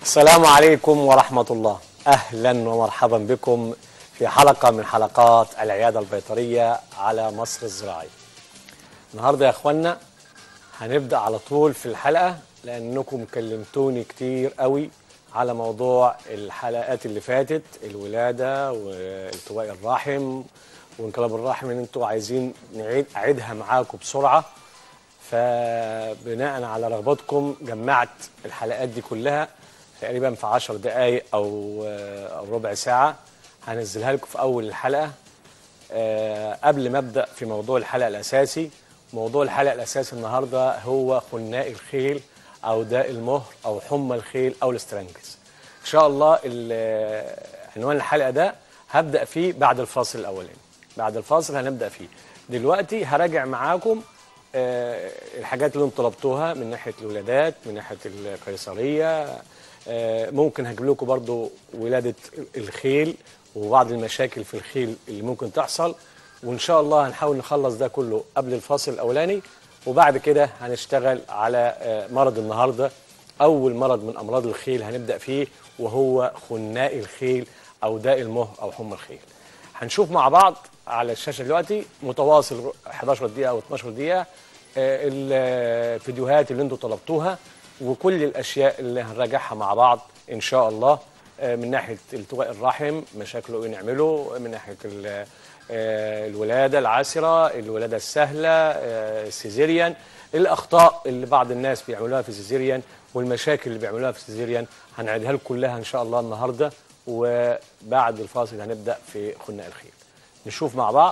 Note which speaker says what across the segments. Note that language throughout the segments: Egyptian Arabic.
Speaker 1: السلام عليكم ورحمة الله أهلا ومرحبا بكم في حلقة من حلقات العيادة البيطرية على مصر الزراعي النهاردة يا أخوانا هنبدأ على طول في الحلقة لأنكم كلمتوني كتير قوي على موضوع الحلقات اللي فاتت الولادة والتواء الرحم وانقلاب الرحم ان انتوا عايزين نعيد اعيدها معاكم بسرعه فبناء على رغبتكم جمعت الحلقات دي كلها تقريبا في 10 دقائق او او ربع ساعه هنزلها لكم في اول الحلقه أه قبل ما ابدا في موضوع الحلقه الاساسي موضوع الحلقه الاساسي النهارده هو خناء الخيل او داء المهر او حمى الخيل او الاسترنجز ان شاء الله عنوان الحلقه ده هبدا فيه بعد الفاصل الاولاني بعد الفاصل هنبدا فيه دلوقتي هراجع معاكم آه الحاجات اللي انتم طلبتوها من ناحيه الولادات من ناحيه القيصريه آه ممكن هجيب لكم برضو ولاده الخيل وبعض المشاكل في الخيل اللي ممكن تحصل وان شاء الله هنحاول نخلص ده كله قبل الفاصل الاولاني وبعد كده هنشتغل على آه مرض النهارده اول مرض من امراض الخيل هنبدا فيه وهو خناء الخيل او داء المهر او حمى الخيل هنشوف مع بعض على الشاشه دلوقتي متواصل 11 دقيقه او 12 دقيقه الفيديوهات اللي انتم طلبتوها وكل الاشياء اللي هنراجعها مع بعض ان شاء الله من ناحيه التواء الرحم مشاكله ايه نعمله من ناحيه الولاده العسره الولاده السهله السيزيريان الاخطاء اللي بعض الناس بيعملوها في السيزيريان والمشاكل اللي بيعملوها في السيزيريان هنعيدها لكم كلها ان شاء الله النهارده وبعد الفاصل هنبدا في خناء الخيل نشوف مع بعض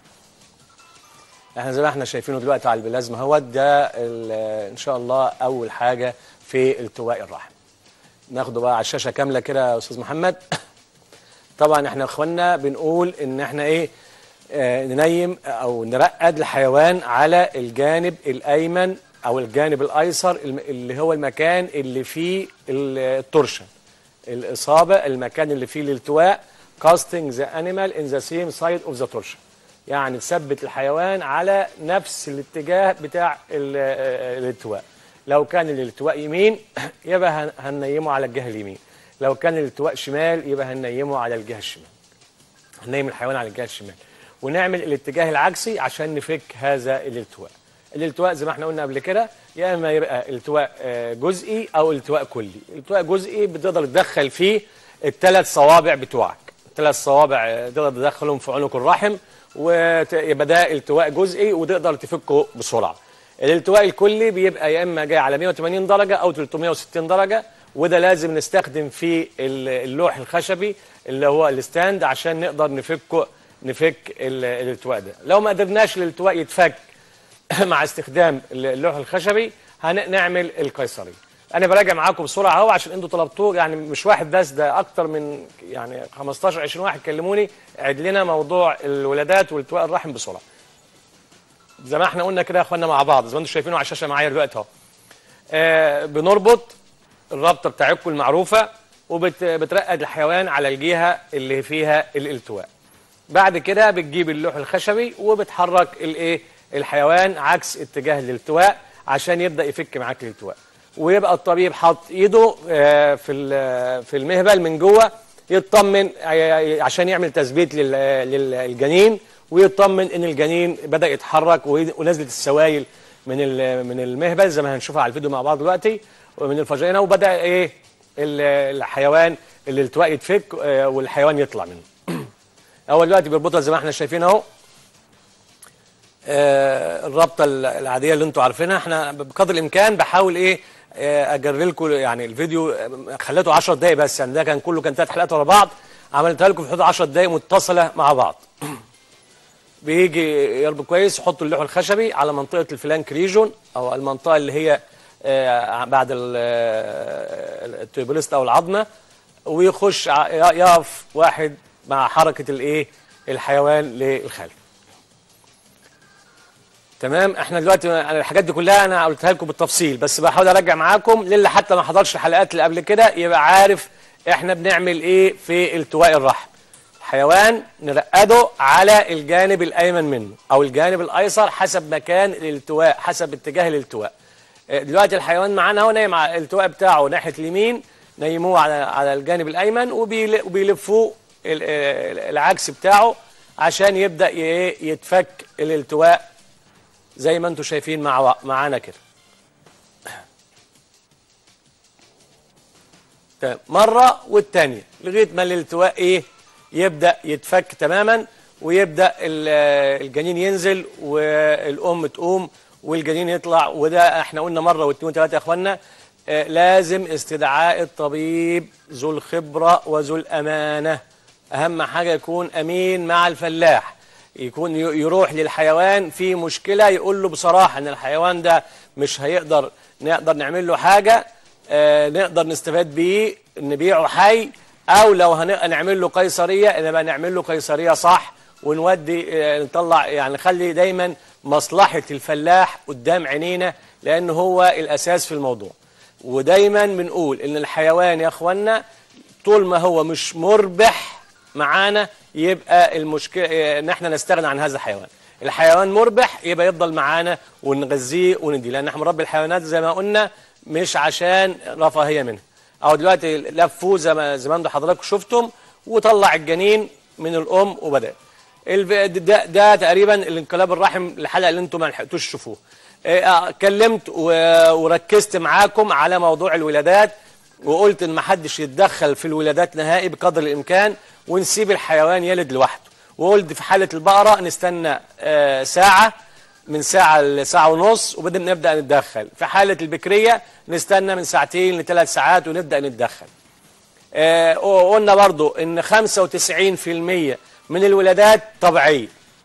Speaker 1: احنا زي ما احنا شايفينه دلوقتي على البلازما هو ده ان شاء الله اول حاجه في التواء الرحم ناخده بقى على الشاشه كامله كده يا استاذ محمد طبعا احنا اخوانا بنقول ان احنا ايه آه ننيم او نرقد الحيوان على الجانب الايمن او الجانب الايسر اللي هو المكان اللي فيه التورشن الاصابه المكان اللي فيه الالتواء casting the animal in the same side of the torsion يعني تثبت الحيوان على نفس الاتجاه بتاع الالتواء لو كان الالتواء يمين يبقى هننيمه على الجهه اليمين لو كان الالتواء شمال يبقى هننيمه على الجهه الشمال هننيم الحيوان على الجهه الشمال ونعمل الاتجاه العكسي عشان نفك هذا الالتواء الالتواء زي ما احنا قلنا قبل كده يا اما يبقى التواء جزئي او التواء كلي التواء جزئي بتقدر تدخل فيه الثلاث صوابع بتوعك الثلاث صوابع تقدر تدخلهم في عنق الرحم ويبقى ده التواء جزئي وتقدر تفكه بسرعه الالتواء الكلي بيبقى يا اما جاي على 180 درجه او 360 درجه وده لازم نستخدم فيه اللوح الخشبي اللي هو الستاند عشان نقدر نفكه نفك الالتواء ده لو ما قدرناش الالتواء يتفك مع استخدام اللوح الخشبي هنعمل القيصري انا براجع معاكم بسرعه اهو عشان انتوا طلبتوه يعني مش واحد بس ده اكتر من يعني 15 20 واحد كلموني عيد لنا موضوع الولادات والتواء الرحم بسرعه زي ما احنا قلنا كده يا اخوانا مع بعض زي ما انتم شايفينه على الشاشه معايا دلوقتي اهو آه بنربط الرابطه بتاعتكم المعروفه وبترقد الحيوان على الجهه اللي فيها الالتواء بعد كده بتجيب اللوح الخشبي وبتحرك الايه الحيوان عكس اتجاه الالتواء عشان يبدا يفك معاك الالتواء ويبقى الطبيب حاط ايده في في المهبل من جوه يطمن عشان يعمل تثبيت للجنين ويطمن ان الجنين بدا يتحرك ونزلت السوائل من من المهبل زي ما هنشوفها على الفيديو مع بعض دلوقتي ومن الفاجينا وبدا ايه الحيوان الالتواء يتفك والحيوان يطلع منه اول دلوقتي بيربطها زي ما احنا شايفين اهو الرابطه العاديه اللي انتم عارفينها احنا بقدر الامكان بحاول ايه اجري لكم يعني الفيديو خليته 10 دقائق بس يعني ده كان كله كان ثلاث حلقات ورا بعض عملتها لكم في حدود 10 دقائق متصله مع بعض بيجي يربط كويس يحط اللوح الخشبي على منطقه الفلانك ريجون او المنطقه اللي هي بعد التوبوليست او العظمه ويخش يقف واحد مع حركه الايه الحيوان للخلف تمام احنا دلوقتي الحاجات دي كلها انا قلتها لكم بالتفصيل بس بحاول ارجع معاكم للي حتى ما حضرش الحلقات اللي قبل كده يبقى عارف احنا بنعمل ايه في التواء الرحم حيوان نرقده على الجانب الايمن منه او الجانب الايسر حسب مكان الالتواء حسب اتجاه الالتواء دلوقتي الحيوان معانا هو نايم على الالتواء بتاعه ناحيه اليمين نيموه على على الجانب الايمن وبيل- وبيلفوه ال- ال- العكس بتاعه عشان يبدا ي- يتفك الالتواء زي ما انتم شايفين مع معانا كده تمام. مرة والتانية لغاية ما الالتواء ايه يبدأ يتفك تماما ويبدأ ال- الجنين ينزل والأم تقوم والجنين يطلع وده احنا قلنا مرة واثنين وثلاثة يا اخوانا آه، لازم استدعاء الطبيب ذو الخبرة وذو الأمانة أهم حاجة يكون أمين مع الفلاح يكون ي- يروح للحيوان في مشكلة يقول له بصراحة ان الحيوان ده مش هيقدر نقدر نعمل له حاجة آه، نقدر نستفاد بيه نبيعه حي او لو هنعمل له قيصريه نبقى نعمل له قيصريه صح ونودي آه، نطلع يعني نخلي دايما مصلحه الفلاح قدام عينينا لان هو الاساس في الموضوع ودايما بنقول ان الحيوان يا اخوانا طول ما هو مش مربح معانا يبقى المشكله آه، ان احنا نستغنى عن هذا الحيوان الحيوان مربح يبقى يفضل معانا ونغذيه ونديه لان احنا مربي الحيوانات زي ما قلنا مش عشان رفاهيه منها او دلوقتي لفوه زي ما زي ما انتم حضراتكم شفتم وطلع الجنين من الام وبدا الف- ده, ده تقريبا الانقلاب الرحم الحلقه اللي انتم ما لحقتوش تشوفوها إيه، آه، كلمت و- وركزت معاكم على موضوع الولادات وقلت ان ما حدش يتدخل في الولادات نهائي بقدر الامكان ونسيب الحيوان يلد لوحده وقلت في حاله البقره نستنى آه، ساعه من ساعة لساعة ونص وبعدين نبدأ نتدخل في حالة البكرية نستنى من ساعتين لثلاث ساعات ونبدأ نتدخل آه وقلنا برضو ان 95% من الولادات طبيعية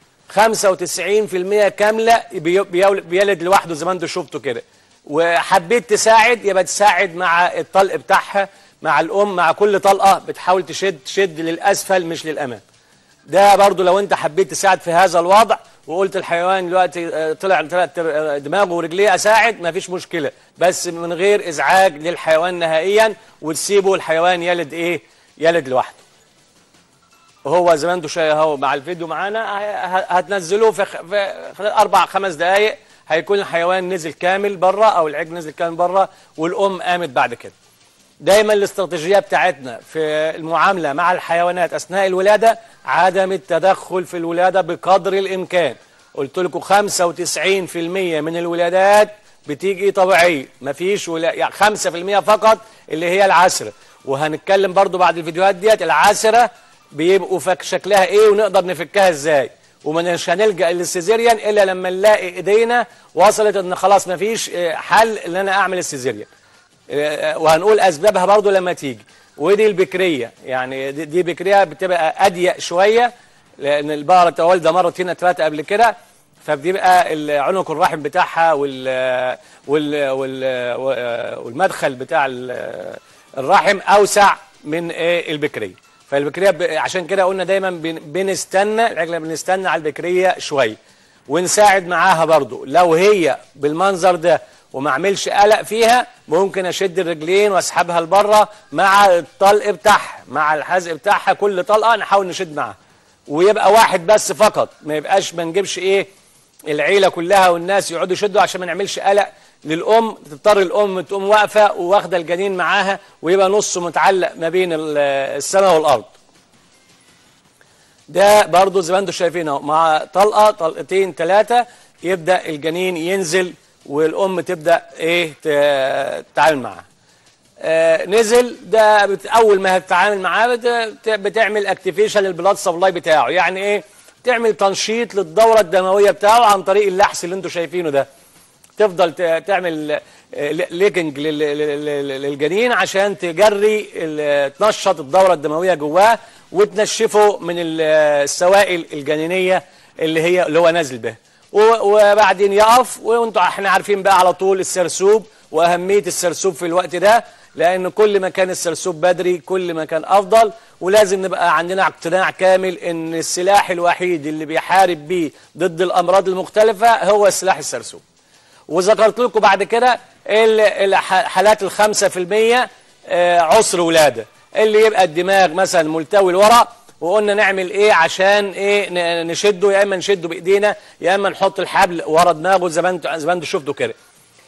Speaker 1: 95% كاملة بي- بيول- بيلد لوحده زي ما انتم شفتوا كده وحبيت تساعد يبقى تساعد مع الطلق بتاعها مع الام مع كل طلقة بتحاول تشد تشد للأسفل مش للأمام ده برضو لو انت حبيت تساعد في هذا الوضع وقلت الحيوان دلوقتي آه، طلع طلع آه، دماغه ورجليه اساعد ما فيش مشكله بس من غير ازعاج للحيوان نهائيا وتسيبه الحيوان يلد ايه يلد لوحده وهو زي ما انتم شايف اهو مع الفيديو معانا ه- ه- هتنزلوه في خ- في خلال اربع خمس دقائق هيكون الحيوان نزل كامل بره او العجل نزل كامل بره والام قامت بعد كده دايما الاستراتيجيه بتاعتنا في المعامله مع الحيوانات اثناء الولاده عدم التدخل في الولاده بقدر الامكان قلت لكم 95% من الولادات بتيجي طبيعيه مفيش ولا يعني 5% فقط اللي هي العسره وهنتكلم برضو بعد الفيديوهات ديت العسره بيبقوا فك شكلها ايه ونقدر نفكها ازاي ومش هنلجا للسيزيريان الا لما نلاقي ايدينا وصلت ان خلاص مفيش آه، حل ان انا اعمل السيزيريان آه، وهنقول اسبابها برضو لما تيجي ودي البكريه يعني دي, دي بكريه بتبقى اضيق شويه لان البقره بتبقى والده مرت هنا ثلاثه قبل كده فبيبقى العنق الرحم بتاعها وال وال وال والمدخل بتاع ال- الرحم اوسع من إيه البكريه فالبكريه ب- عشان كده قلنا دايما بن- بنستنى العجله بنستنى على البكريه شويه ونساعد معاها برضو لو هي بالمنظر ده وما اعملش قلق فيها ممكن اشد الرجلين واسحبها لبره مع الطلق بتاعها مع الحزق بتاعها كل طلقه نحاول نشد معاها ويبقى واحد بس فقط ما يبقاش ما نجيبش ايه العيله كلها والناس يقعدوا يشدوا عشان ما نعملش قلق للام تضطر الام تقوم واقفه واخده الجنين معاها ويبقى نصه متعلق ما بين ال- السماء والارض ده برضو زي ما انتم شايفين اهو مع طلقه طلقتين ثلاثه يبدا الجنين ينزل والام تبدا ايه ت- تتعامل معاه آه نزل ده بت اول ما هتتعامل معاه بت- بت- بتعمل اكتيفيشن للبلاد سبلاي بتاعه يعني ايه تعمل تنشيط للدوره الدمويه بتاعه عن طريق اللحس اللي انتم شايفينه ده تفضل ت- تعمل آه، ليكنج لل- لل- لل- للجنين عشان تجري ال- تنشط الدوره الدمويه جواه وتنشفه من ال- السوائل الجنينيه اللي هي اللي هو نازل بها و- وبعدين يقف وانتوا احنا عارفين بقى على طول السرسوب واهميه السرسوب في الوقت ده لان كل ما كان السرسوب بدري كل ما كان افضل ولازم نبقى عندنا اقتناع كامل ان السلاح الوحيد اللي بيحارب بيه ضد الامراض المختلفه هو سلاح السرسوب وذكرت لكم بعد كده ال- الح- حالات الخمسة في المية آه، عسر ولادة اللي يبقى الدماغ مثلا ملتوي لورا وقلنا نعمل ايه عشان ايه ن- نشده يا اما نشده بايدينا يا اما نحط الحبل ورا دماغه زي ما انتوا زي ما انتوا شفتوا كده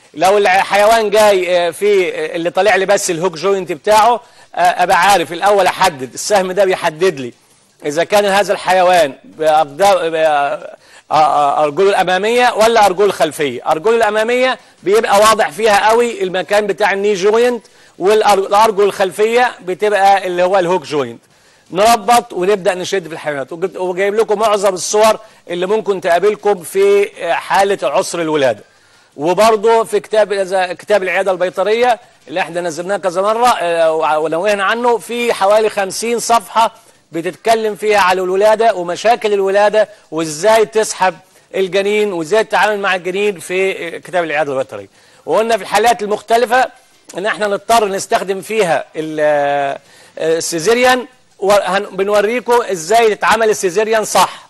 Speaker 1: لو الحيوان جاي آه، في آه، اللي طالع لي بس الهوك جوينت بتاعه آه، ابقى عارف الاول احدد السهم ده بيحدد لي اذا كان هذا الحيوان بأقدا- ب- آه، آه، ارجله الاماميه ولا ارجله الخلفيه ارجله الاماميه بيبقى واضح فيها قوي المكان بتاع الني جوينت والارجل الخلفيه بتبقى اللي هو الهوك جوينت نربط ونبدا نشد في الحيوانات وجبت- وجايب لكم معظم الصور اللي ممكن تقابلكم في آه، حاله عسر الولاده وبرضه في كتاب إذا- كتاب العياده البيطريه اللي احنا نزلناه كذا مره آه، وع- ونوهنا عنه في حوالي 50 صفحه بتتكلم فيها على الولاده ومشاكل الولاده وازاي تسحب الجنين وازاي تتعامل مع الجنين في آه، كتاب العياده البيطريه وقلنا في الحالات المختلفه ان احنا نضطر نستخدم فيها ال- آه، آه، السيزيريان وهن- بنوريكم ازاي تتعمل السيزيريان صح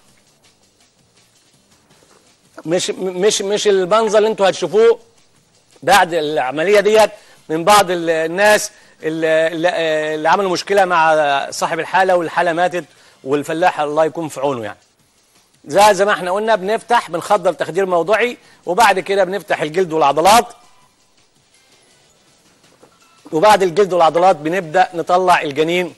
Speaker 1: مش مش مش المنظر اللي انتوا هتشوفوه بعد العمليه ديت من بعض ال- الناس اللي, اللي- اللي عملوا مشكله مع صاحب الحاله والحاله ماتت والفلاح الله يكون في عونه يعني زي زي ما احنا قلنا بنفتح بنخدر تخدير موضعي وبعد كده بنفتح الجلد والعضلات وبعد الجلد والعضلات بنبدا نطلع الجنين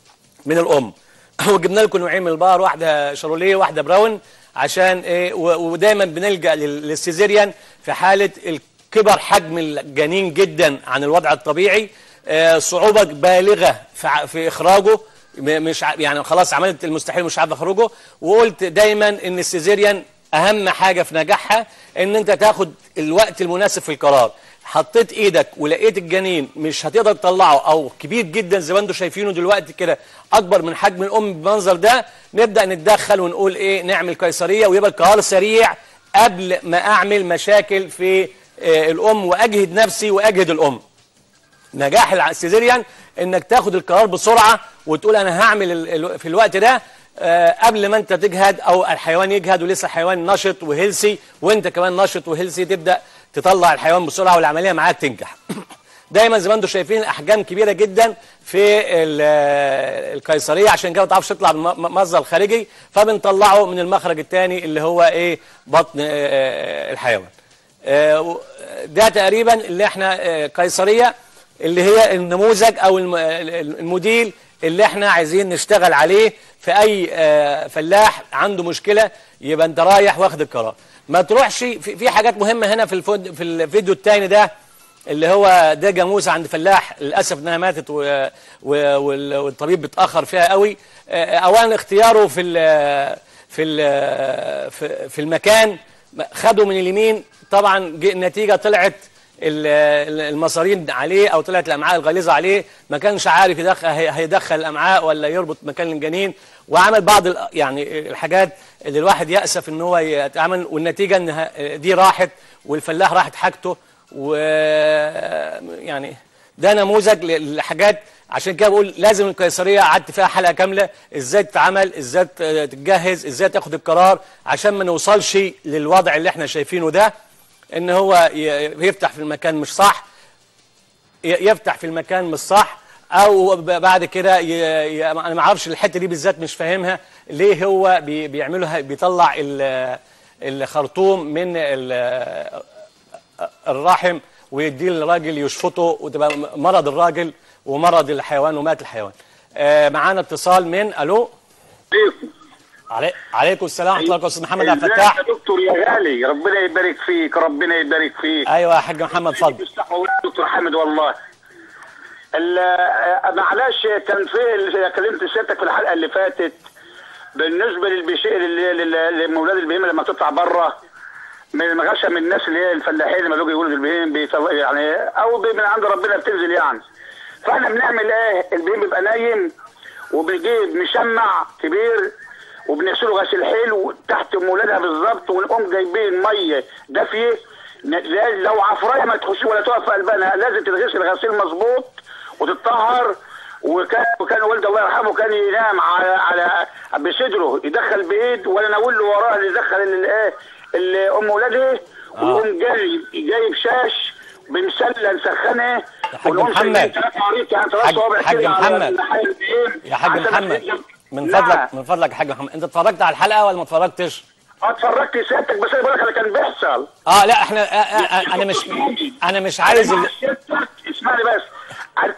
Speaker 1: من الام وجبنا لكم نوعين من البقر واحده شاروليه واحده براون عشان ايه و- ودايما بنلجا لل- للسيزيريان في حاله الكبر حجم الجنين جدا عن الوضع الطبيعي آه، صعوبه بالغه في ع- في اخراجه م- مش ع- يعني خلاص عملت المستحيل مش عارف اخرجه وقلت دايما ان السيزيريان اهم حاجه في نجاحها ان انت تاخد الوقت المناسب في القرار حطيت ايدك ولقيت الجنين مش هتقدر تطلعه او كبير جدا زي ما انتم شايفينه دلوقتي كده اكبر من حجم الام بالمنظر ده نبدا نتدخل ونقول ايه نعمل قيصريه ويبقى القرار سريع قبل ما اعمل مشاكل في آه، الام واجهد نفسي واجهد الام نجاح الع- السيزيريان انك تاخد القرار بسرعه وتقول انا هعمل ال- ال- في الوقت ده آه، قبل ما انت تجهد او الحيوان يجهد ولسه الحيوان نشط وهيلسي وانت كمان نشط وهيلسي تبدا تطلع الحيوان بسرعه والعمليه معاك تنجح دايما زي ما انتم شايفين الاحجام كبيره جدا في ال- آه، القيصريه عشان كده ما تعرفش تطلع بالمصدر الخارجي فبنطلعه من المخرج الثاني اللي هو ايه بطن آه، آه، الحيوان آه، و- ده تقريبا اللي احنا آه، قيصريه اللي هي النموذج او الم- الموديل اللي احنا عايزين نشتغل عليه في اي آه، فلاح عنده مشكله يبقى انت رايح واخد القرار ما تروحش في, في حاجات مهمه هنا في الفود في الفيديو الثاني ده اللي هو ده جاموسه عند فلاح للاسف انها ماتت و و وال- والطبيب بيتاخر فيها قوي آه، اولا اختياره في ال في ال في, في المكان خده من اليمين طبعا جه- النتيجه طلعت ال- ال- المصارين عليه او طلعت الامعاء الغليظه عليه ما كانش عارف يدخل هي- هيدخل الامعاء ولا يربط مكان الجنين وعمل بعض ال- يعني الحاجات اللي الواحد يأسف ان هو يتعامل والنتيجه ان ه- دي راحت والفلاح راحت حاجته و يعني ده نموذج ل- لحاجات عشان كده بقول لازم القيصريه قعدت فيها حلقه كامله ازاي تتعمل ازاي ت- تتجهز ازاي تاخد القرار عشان ما نوصلش للوضع اللي احنا شايفينه ده ان هو ي- يفتح في المكان مش صح ي- يفتح في المكان مش صح او ب- بعد كده ي... ي... انا ما اعرفش الحته دي بالذات مش فاهمها ليه هو بي... بيعملها بيطلع ال... الخرطوم من ال... الرحم ويديه للراجل يشفطه وتبقى م- مرض الراجل ومرض الحيوان ومات الحيوان آه معانا اتصال من الو
Speaker 2: عليكم
Speaker 1: علي... عليكم السلام ورحمه الله وبركاته استاذ محمد عبد
Speaker 2: ازيك
Speaker 1: الفتاح
Speaker 2: يا دكتور يا غالي ربنا يبارك فيك ربنا يبارك فيك
Speaker 1: ايوه يا حاج محمد اتفضل
Speaker 2: يفتح مولانا دكتور حامد والله ال- آه، معلش كان في ال- كلمت سيادتك في الحلقه اللي فاتت بالنسبه للبشير لمولاد البهيمه لما تطلع بره من غشم الناس اللي هي الفلاحين لما بيجوا يقولوا البهيم بيطلع يعني او بي- من عند ربنا بتنزل يعني فاحنا بنعمل ايه البهيم بيبقى نايم وبنجيب مشمع كبير وبنغسله غسيل حلو تحت مولادها بالظبط ونقوم جايبين ميه دافيه ن- لا- لو عفرايه ما تخش ولا تقف في قلبها لازم تتغسل غسيل مظبوط وتتطهر وكان وكان والده الله يرحمه كان ينام على على بصدره يدخل بايد وانا نقول له وراه اللي يدخل ال- ايه ال- ام ولاده ويقوم جاي جايب شاش بمسله نسخنه
Speaker 1: يا حاج
Speaker 2: ونقوم
Speaker 1: محمد.
Speaker 2: شايلين ثلاث عريض يعني ثلاث
Speaker 1: حاج-
Speaker 2: صوابع
Speaker 1: حاج
Speaker 2: كده على
Speaker 1: محمد.
Speaker 2: الناحية اليمين
Speaker 1: يا حاج
Speaker 2: عشان
Speaker 1: محمد
Speaker 2: أسجل.
Speaker 1: من
Speaker 2: نعم.
Speaker 1: فضلك من فضلك يا حاج محمد انت اتفرجت على الحلقه ولا ما اتفرجتش
Speaker 2: اتفرجت سيادتك بس انا بقول لك اللي كان بيحصل
Speaker 1: اه لا احنا آه آه آه انا مش انا مش عايز ال...
Speaker 2: سيادتك اسمعني بس أنا-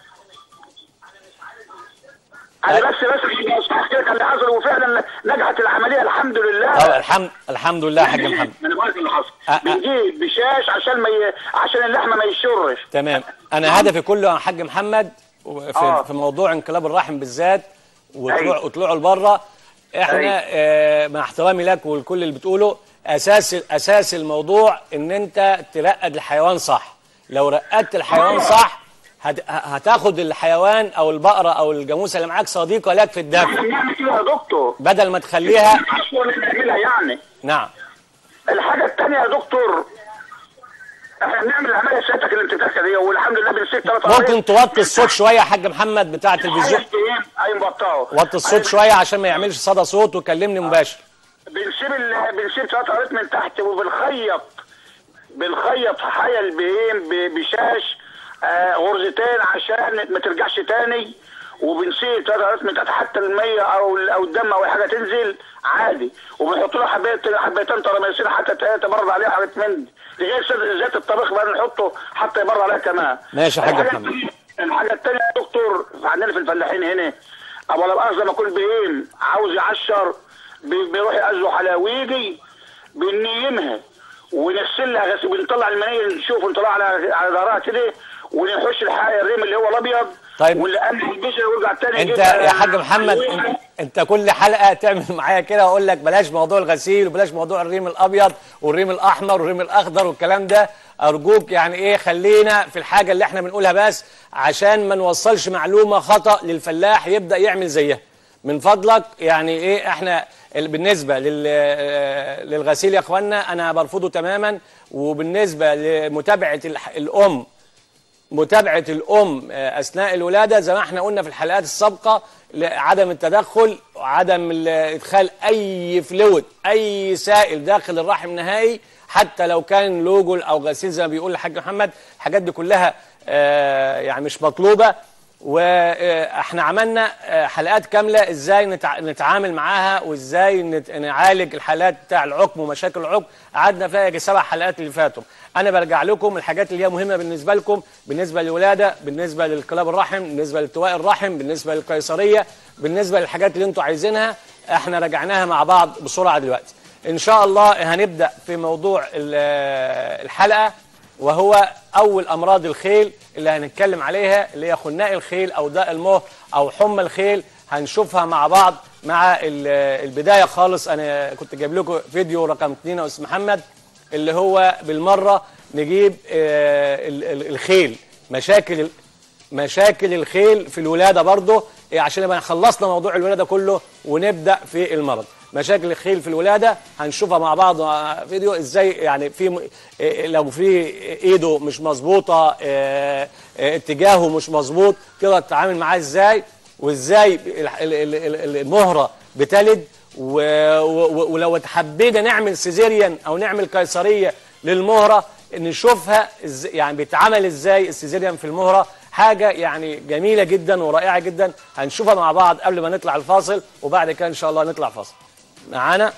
Speaker 2: انا بس بس مش هحكي لك اللي حصل وفعلا نجحت العمليه الحمد لله
Speaker 1: اه الحمد الحمد لله يا حاج محمد
Speaker 2: انا بقول لك اللي حصل
Speaker 1: أ- أ-
Speaker 2: بنجيب بشاش عشان ما ي... عشان اللحمه ما يشرش
Speaker 1: تمام انا هدفي كله يا حاج محمد في,
Speaker 2: آه.
Speaker 1: في موضوع انقلاب الرحم بالذات وطلوع
Speaker 2: أيوة.
Speaker 1: وطلوعه لبره احنا
Speaker 2: أيوة.
Speaker 1: آه مع احترامي لك والكل اللي بتقوله اساس اساس الموضوع ان انت ترقد الحيوان صح لو رقدت الحيوان صح هت- هتاخد الحيوان او البقره او الجاموسه اللي معاك صديقه لك في الدفع
Speaker 2: احنا بنعمل كده يا دكتور
Speaker 1: بدل ما تخليها
Speaker 2: عشان نعملها يعني
Speaker 1: نعم
Speaker 2: الحاجه الثانيه يا دكتور احنا بنعمل العمليه سيادتك اللي انت بتحكي دي والحمد لله بنسيب ثلاث
Speaker 1: ممكن توطي الصوت شويه يا حاج محمد بتاع التلفزيون
Speaker 2: اي مبطئه
Speaker 1: وطي الصوت شويه عشان ما يعملش صدى صوت وكلمني مباشر
Speaker 2: بنسيب ال... بنسيب ثلاث قرارات من تحت وبنخيط بنخيط حيا البهيم ب- بشاش آه غرزتين عشان ما ترجعش تاني وبنسيب ثلاث قرارات من تحت حتى الميه او ال- او الدم او أي حاجه تنزل عادي وبنحط له حبايه حبايتين تراميسين حتى ت- تبرد عليها حاجه من دي لغايه زيت- زيت الطبيخ بقى نحطه حتى يبرد عليها كمان
Speaker 1: ماشي يا حاج
Speaker 2: الحاجة
Speaker 1: محمد.
Speaker 2: التانية- الحاجه الثانيه يا دكتور عندنا في الفلاحين هنا ابو لا مؤاخذه لما يكون بهيم عاوز يعشر بي- بيروح يأذوا حلاويجي بنيمها ونغسل لها غسيل بنطلع المنيه نشوف نطلع على على ظهرها كده ونحش الحقيقة الريم اللي هو الابيض
Speaker 1: طيب.
Speaker 2: واللي قام البشر ويرجع تاني
Speaker 1: انت
Speaker 2: يجيبها
Speaker 1: يا حاج محمد
Speaker 2: حلويها.
Speaker 1: انت, انت كل حلقه تعمل معايا كده واقول لك بلاش موضوع الغسيل وبلاش موضوع الريم الابيض والريم الاحمر والريم الاخضر والكلام ده ارجوك يعني ايه خلينا في الحاجه اللي احنا بنقولها بس عشان ما نوصلش معلومه خطا للفلاح يبدا يعمل زيها من فضلك يعني ايه احنا ال- بالنسبه لل آه، للغسيل يا اخوانا انا برفضه تماما وبالنسبه لمتابعه الح- الام متابعة الأم آه، أثناء الولادة زي ما احنا قلنا في الحلقات السابقة عدم التدخل وعدم ال- إدخال أي فلويد أي سائل داخل الرحم نهائي حتى لو كان لوجل أو غسيل زي ما بيقول الحاج محمد الحاجات دي كلها آه، يعني مش مطلوبة واحنا عملنا آه، حلقات كاملة ازاي نتع- نتعامل معاها وازاي نت- نعالج الحالات بتاع العقم ومشاكل العقم قعدنا فيها يجي سبع حلقات اللي فاتوا انا برجع لكم الحاجات اللي هي مهمة بالنسبة لكم بالنسبة للولادة بالنسبة للقلاب الرحم بالنسبة لالتواء الرحم بالنسبة للقيصرية بالنسبة للحاجات اللي انتوا عايزينها احنا رجعناها مع بعض بسرعة دلوقتي ان شاء الله هنبدأ في موضوع ال- الحلقة وهو اول امراض الخيل اللي هنتكلم عليها اللي هي خناق الخيل او داء المهر او حمى الخيل هنشوفها مع بعض مع ال- البدايه خالص انا كنت جايب لكم فيديو رقم 2 يا استاذ محمد اللي هو بالمره نجيب آه، ال- ال- الخيل مشاكل ال- مشاكل الخيل في الولاده برضه إيه، عشان نبقى خلصنا موضوع الولاده كله ونبدا في المرض مشاكل الخيل في الولاده هنشوفها مع بعض مع فيديو ازاي يعني في م- إيه، لو في ايده مش مظبوطه إيه، إيه، اتجاهه مش مظبوط تقدر تتعامل معاه ازاي وازاي ال- ال- ال- ال- المهره بتلد و- و- ولو حبينا نعمل سيزيريان او نعمل قيصريه للمهره نشوفها إز- يعني بيتعمل ازاي السيزيريان في المهره حاجه يعني جميله جدا ورائعه جدا هنشوفها مع بعض قبل ما نطلع الفاصل وبعد كده ان شاء الله نطلع فاصل معانا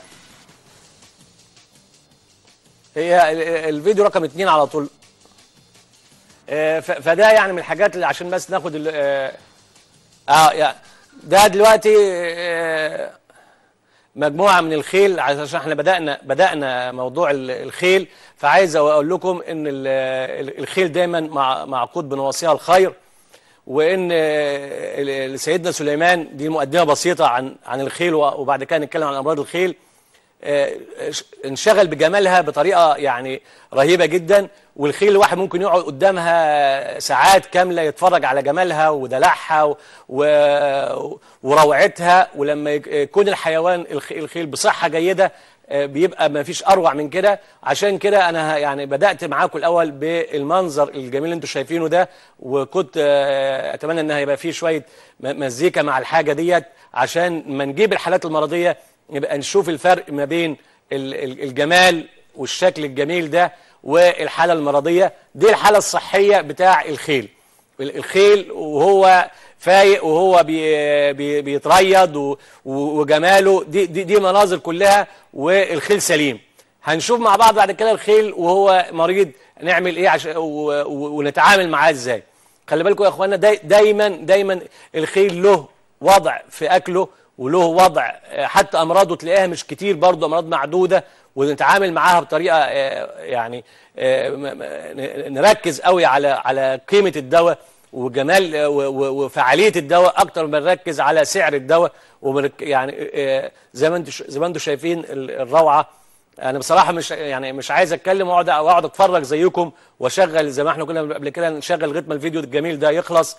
Speaker 1: هي ال- الفيديو رقم اتنين على طول آه، ف- فده يعني من الحاجات اللي عشان بس ناخد ال- اه آه، يعني ده دلوقتي آه، مجموعه من الخيل عشان احنا بدانا بدانا موضوع ال- الخيل فعايز اقول لكم ان ال- ال- الخيل دايما مع- معقود بنواصيها الخير وان آه، ال- ال- سيدنا سليمان دي مقدمه بسيطه عن عن الخيل وبعد كده نتكلم عن امراض الخيل آه، انشغل بجمالها بطريقه يعني رهيبه جدا والخيل الواحد ممكن يقعد قدامها ساعات كامله يتفرج على جمالها ودلعها و... و... وروعتها ولما يك- يكون الحيوان الخ- الخيل بصحه جيده آه، بيبقى ما فيش اروع من كده عشان كده انا ه- يعني بدات معاكم الاول بالمنظر الجميل اللي انتم شايفينه ده وكنت آه، اتمنى ان هيبقى فيه شويه م- مزيكا مع الحاجه ديت عشان ما نجيب الحالات المرضيه يبقى نشوف الفرق ما بين ال- ال- الجمال والشكل الجميل ده والحاله المرضيه دي الحاله الصحيه بتاع الخيل ال- الخيل وهو فايق وهو بي بي بيتريض و- و- وجماله دي, دي دي مناظر كلها والخيل سليم هنشوف مع بعض بعد كده الخيل وهو مريض نعمل ايه عشان و- و- ونتعامل معاه ازاي خلي بالكم يا اخوانا داي دايما دايما الخيل له وضع في اكله وله وضع آه، حتى امراضه تلاقيها مش كتير برضه امراض معدوده ونتعامل معاها بطريقه آه، يعني آه، م- م- ن- نركز قوي على على قيمه الدواء وجمال آه، و- و- وفعاليه الدواء اكتر ما نركز على سعر الدواء ومرك- يعني آه، زي ما انتم ش- زي ما انتم شايفين ال- الروعه انا بصراحه مش يعني مش عايز اتكلم واقعد واقعد اتفرج زيكم واشغل زي ما احنا كنا قبل كده نشغل لغايه ما الفيديو الجميل ده يخلص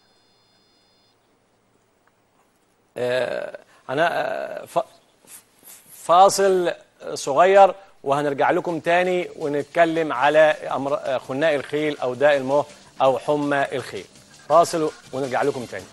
Speaker 1: آه، انا آه، ف- فاصل صغير وهنرجع لكم تاني ونتكلم على أمر آه، خناق الخيل او داء المه او حمى الخيل فاصل ونرجع لكم تاني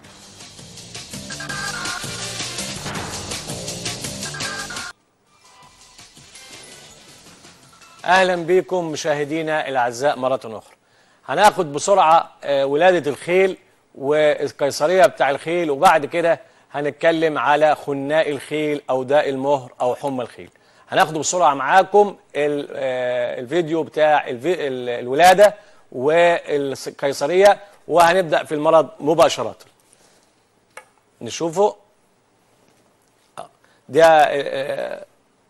Speaker 1: اهلا بكم مشاهدينا الاعزاء مره اخرى هناخد بسرعه آه، ولاده الخيل والقيصريه بتاع الخيل وبعد كده هنتكلم على خناق الخيل او داء المهر او حمى الخيل هناخد بسرعه معاكم ال- آه، الفيديو بتاع الفي- ال- الولاده والقيصريه وهنبدا في المرض مباشره نشوفه آه، ده آه،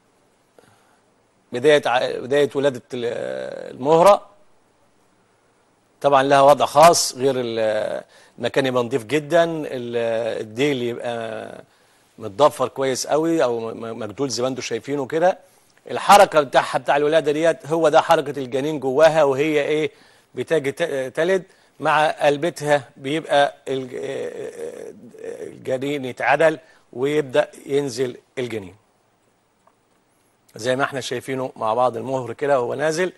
Speaker 1: بداية ع- بداية ولادة ال- المهرة طبعا لها وضع خاص غير ال- المكان يبقى نظيف جدا ال- الديل يبقى متضفر كويس قوي او م- مجدول زي ما انتم شايفينه كده الحركه بتاعها بتاع الولاده ديت هو ده حركه الجنين جواها وهي ايه بتجي ت- تلد مع قلبتها بيبقى الج- الجنين يتعدل ويبدا ينزل الجنين زي ما احنا شايفينه مع بعض المهر كده وهو نازل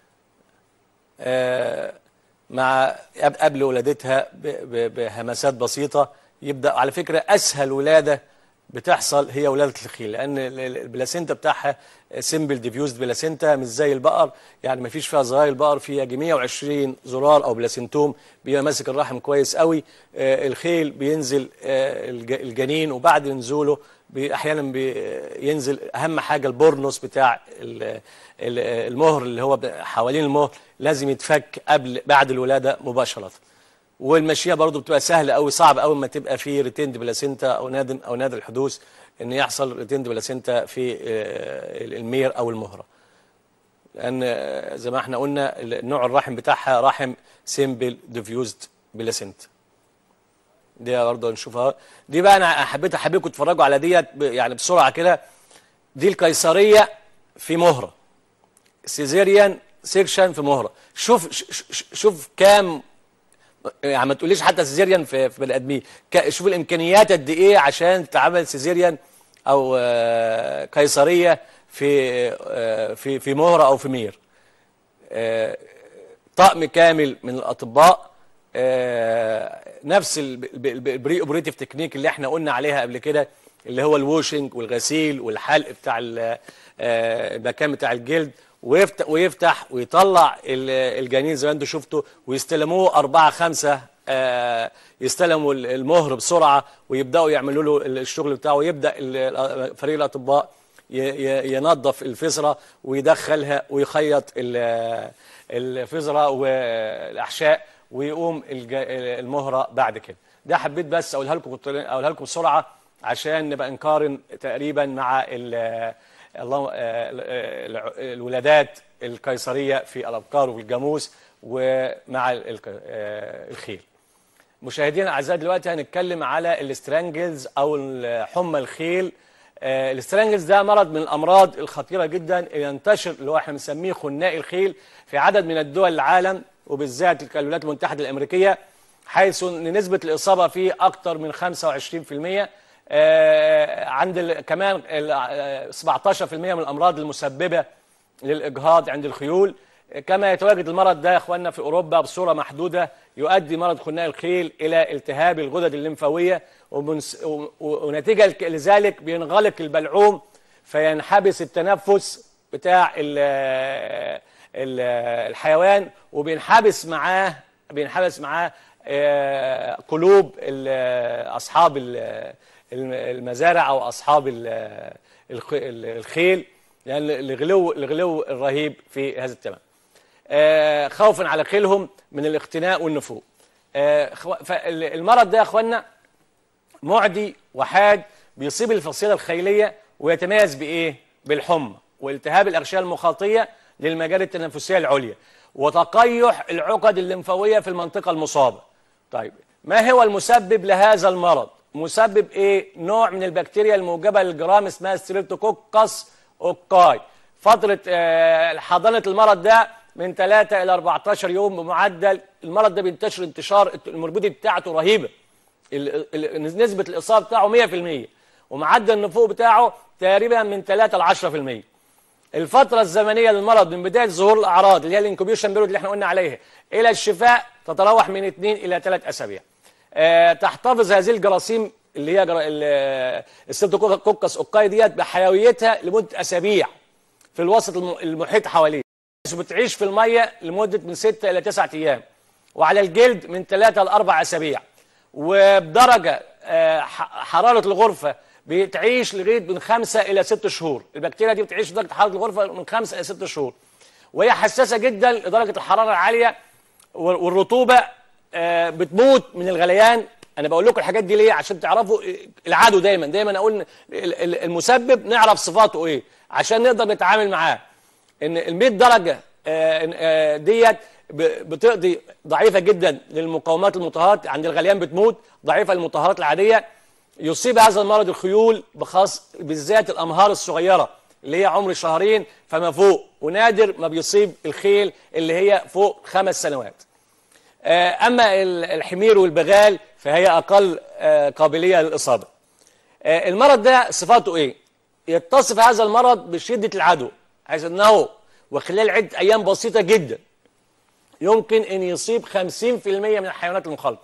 Speaker 1: آه، مع قب- قبل ولادتها ب- ب- بهمسات بسيطة يبدأ على فكرة أسهل ولادة بتحصل هي ولادة الخيل لأن ال- ال- البلاسينتا بتاعها سيمبل ديفيوزد بلاسينتا مش زي البقر يعني ما فيش فيها زراير البقر فيها يجي 120 زرار أو بلاسينتوم بيبقى ماسك الرحم كويس قوي آه، الخيل بينزل آه، الج- الجنين وبعد نزوله بي- احيانا بينزل اهم حاجه البورنوس بتاع ال- ال- المهر اللي هو ب- حوالين المهر لازم يتفك قبل بعد الولاده مباشره والمشيه برضو بتبقى سهله قوي صعب قوي ما تبقى في ريتيند بلاسينتا او نادم او نادر الحدوث ان يحصل ريتيند بلاسينتا في آه، المير او المهره لان آه، زي ما احنا قلنا نوع الرحم بتاعها رحم سيمبل ديفيوزد بلاسينتا دي برضه نشوفها دي بقى انا حبيت احبكم تتفرجوا على ديت ب- يعني بسرعه كده دي القيصريه في مهره سيزيريان سيكشن في مهره شوف ش- ش- شوف كام يعني ما تقوليش حتى سيزيريان في في بني ادمين ك- شوف الامكانيات قد ايه عشان تتعمل سيزيريان او آه، قيصريه في آه، في في مهره او في مير آه، طقم كامل من الاطباء آه، نفس البري اوبريتيف تكنيك اللي احنا قلنا عليها قبل كده اللي هو الووشنج والغسيل والحلق بتاع ال- آه، المكان بتاع الجلد ويفتح ويفتح ويطلع ال- الجنين زي ما انتم شفتوا ويستلموه أربعة خمسة آه، يستلموا ال- المهر بسرعة ويبدأوا يعملوا له الشغل بتاعه ويبدأ ال- فريق الأطباء ي- ي- ينظف الفزرة ويدخلها ويخيط ال- الفزرة والأحشاء ويقوم الج- المهرة بعد كده ده حبيت بس أقولها لكم كنت أقولها لكم بسرعة عشان نبقى نقارن تقريبا مع ال- الله ال- الولادات القيصرية في الأبقار وفي الجاموس ومع ال- ال- الخيل مشاهدينا الاعزاء دلوقتي هنتكلم على الاسترانجلز او حمى الخيل آه، الاسترانجلز ده مرض من الامراض الخطيره جدا ينتشر اللي هو احنا بنسميه خناق الخيل في عدد من الدول العالم وبالذات الولايات المتحده الامريكيه حيث ان نسبه الاصابه فيه اكثر من 25% آه، عند ال- كمان ال- آه، 17% من الامراض المسببه للاجهاض عند الخيول كما يتواجد المرض ده يا اخواننا في اوروبا بصوره محدوده يؤدي مرض خناق الخيل الى التهاب الغدد الليمفاويه ومنس- و- و- ونتيجه لك- لذلك بينغلق البلعوم فينحبس التنفس بتاع ال ال الحيوان وبينحبس معاه بينحبس معاه آه، قلوب ال- اصحاب ال- الم- المزارع او اصحاب ال- الخ- الخيل لان الغلو الغلو الرهيب في هذا الثمن آه، خوفا على خيلهم من الاختناق والنفوق آه، خو- فال- المرض ده يا اخوانا معدي وحاد بيصيب الفصيله الخيليه ويتميز بايه؟ بالحمى والتهاب الاغشيه المخاطيه للمجال التنفسيه العليا وتقيح العقد الليمفاويه في المنطقه المصابه. طيب ما هو المسبب لهذا المرض؟ مسبب ايه؟ نوع من البكتيريا الموجبه للجرام اسمها ستريبتوكوكس اوكاي. فتره آه، حضانه المرض ده من 3 الى 14 يوم بمعدل المرض ده بينتشر انتشار الموربيدي بتاعته رهيبه. ال- ال- نسبة الإصابة بتاعه 100% ومعدل النفوق بتاعه تقريبا من 3 ل 10% الفترة الزمنية للمرض من بداية ظهور الأعراض اللي هي الانكوبيشن بيريود اللي احنا قلنا عليها إلى الشفاء تتراوح من 2 إلى 3 أسابيع آه تحتفظ هذه الجراثيم اللي هي جرا... ال- السيبتوكوكس اوكاي ديت بحيويتها لمدة أسابيع في الوسط الم- المحيط حواليه بس بتعيش في المية لمدة من 6 إلى 9 أيام وعلى الجلد من 3 ل 4 أسابيع وبدرجة آه، ح- حرارة الغرفة بتعيش لغاية من 5 إلى 6 شهور البكتيريا دي بتعيش درجة حرارة الغرفة من 5 إلى 6 شهور وهي حساسة جدا لدرجة الحرارة العالية وال- والرطوبة آه، بتموت من الغليان انا بقول لكم الحاجات دي ليه عشان تعرفوا العدو دايما دايما اقول إن ال- ال- المسبب نعرف صفاته ايه عشان نقدر نتعامل معاه ان ال 100 درجه آه، آه، ديت ب- بتقضي ضعيفه جدا للمقاومات المطهرات عند الغليان بتموت ضعيفه للمطهرات العاديه يصيب هذا المرض الخيول بخاص بالذات الامهار الصغيره اللي هي عمر شهرين فما فوق ونادر ما بيصيب الخيل اللي هي فوق خمس سنوات آه، اما ال- الحمير والبغال فهي اقل آه، قابليه للاصابه آه، المرض ده صفاته ايه يتصف هذا المرض بشده العدوى حيث انه وخلال عده ايام بسيطه جدا يمكن ان يصيب 50% من الحيوانات المخالطه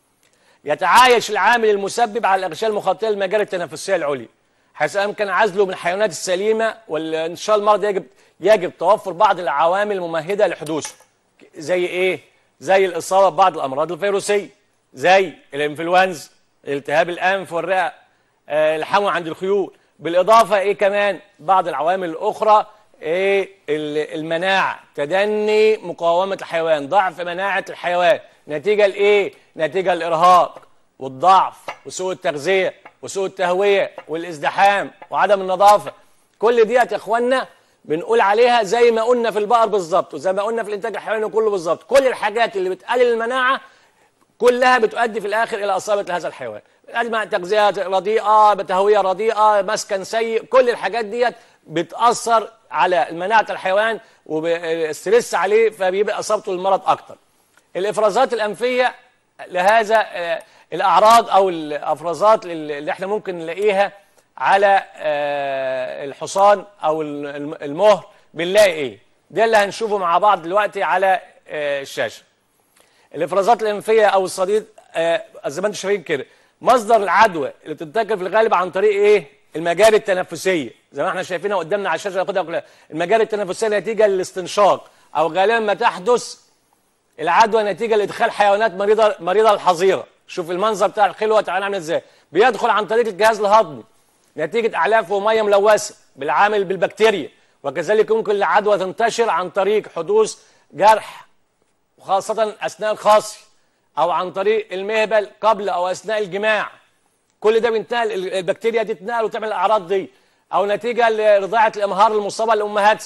Speaker 1: يتعايش العامل المسبب على الاغشيه المخاطيه للمجال التنفسيه العليا حيث امكن عزله من الحيوانات السليمه والانتشار المرض يجب يجب توفر بعض العوامل الممهده لحدوثه زي ايه زي الاصابه ببعض الامراض الفيروسيه زي الانفلونزا التهاب الانف والرئه آه، الحمى عند الخيول بالاضافه ايه كمان بعض العوامل الاخرى ايه ال- المناعه تدني مقاومه الحيوان ضعف مناعه الحيوان نتيجه لايه نتيجه الارهاق والضعف وسوء التغذيه وسوء التهويه والازدحام وعدم النظافه كل ديت يا اخوانا بنقول عليها زي ما قلنا في البقر بالظبط وزي ما قلنا في الانتاج الحيواني كله بالظبط كل الحاجات اللي بتقلل المناعه كلها بتؤدي في الاخر الى اصابه هذا الحيوان الماء تغذيه رديئه بتهويه رديئه مسكن سيء كل الحاجات ديت بتاثر على مناعه الحيوان وبستريس عليه فبيبقى اصابته المرض اكتر الافرازات الانفيه لهذا آه، الاعراض او الافرازات اللي احنا ممكن نلاقيها على آه، الحصان او الم- المهر بنلاقي ايه ده اللي هنشوفه مع بعض دلوقتي على آه، الشاشه الافرازات الانفيه او الصديد آه، زي ما انتم شايفين كده مصدر العدوى اللي بتنتقل في الغالب عن طريق ايه المجاري التنفسيه زي ما احنا شايفينها قدامنا على الشاشه ناخدها كلها المجاري التنفسيه نتيجه للاستنشاق او غالبا ما تحدث العدوى نتيجه لادخال حيوانات مريضه مريضه الحظيره شوف المنظر بتاع الخلوه تعالى عامل ازاي بيدخل عن طريق الجهاز الهضمي نتيجه اعلاف وميه ملوثه بالعامل بالبكتيريا وكذلك يمكن العدوى تنتشر عن طريق حدوث جرح وخاصة أثناء الخاصي أو عن طريق المهبل قبل أو أثناء الجماع كل ده بينتقل البكتيريا دي تتنقل وتعمل الأعراض دي أو نتيجة لرضاعة الإمهار المصابة لأمهات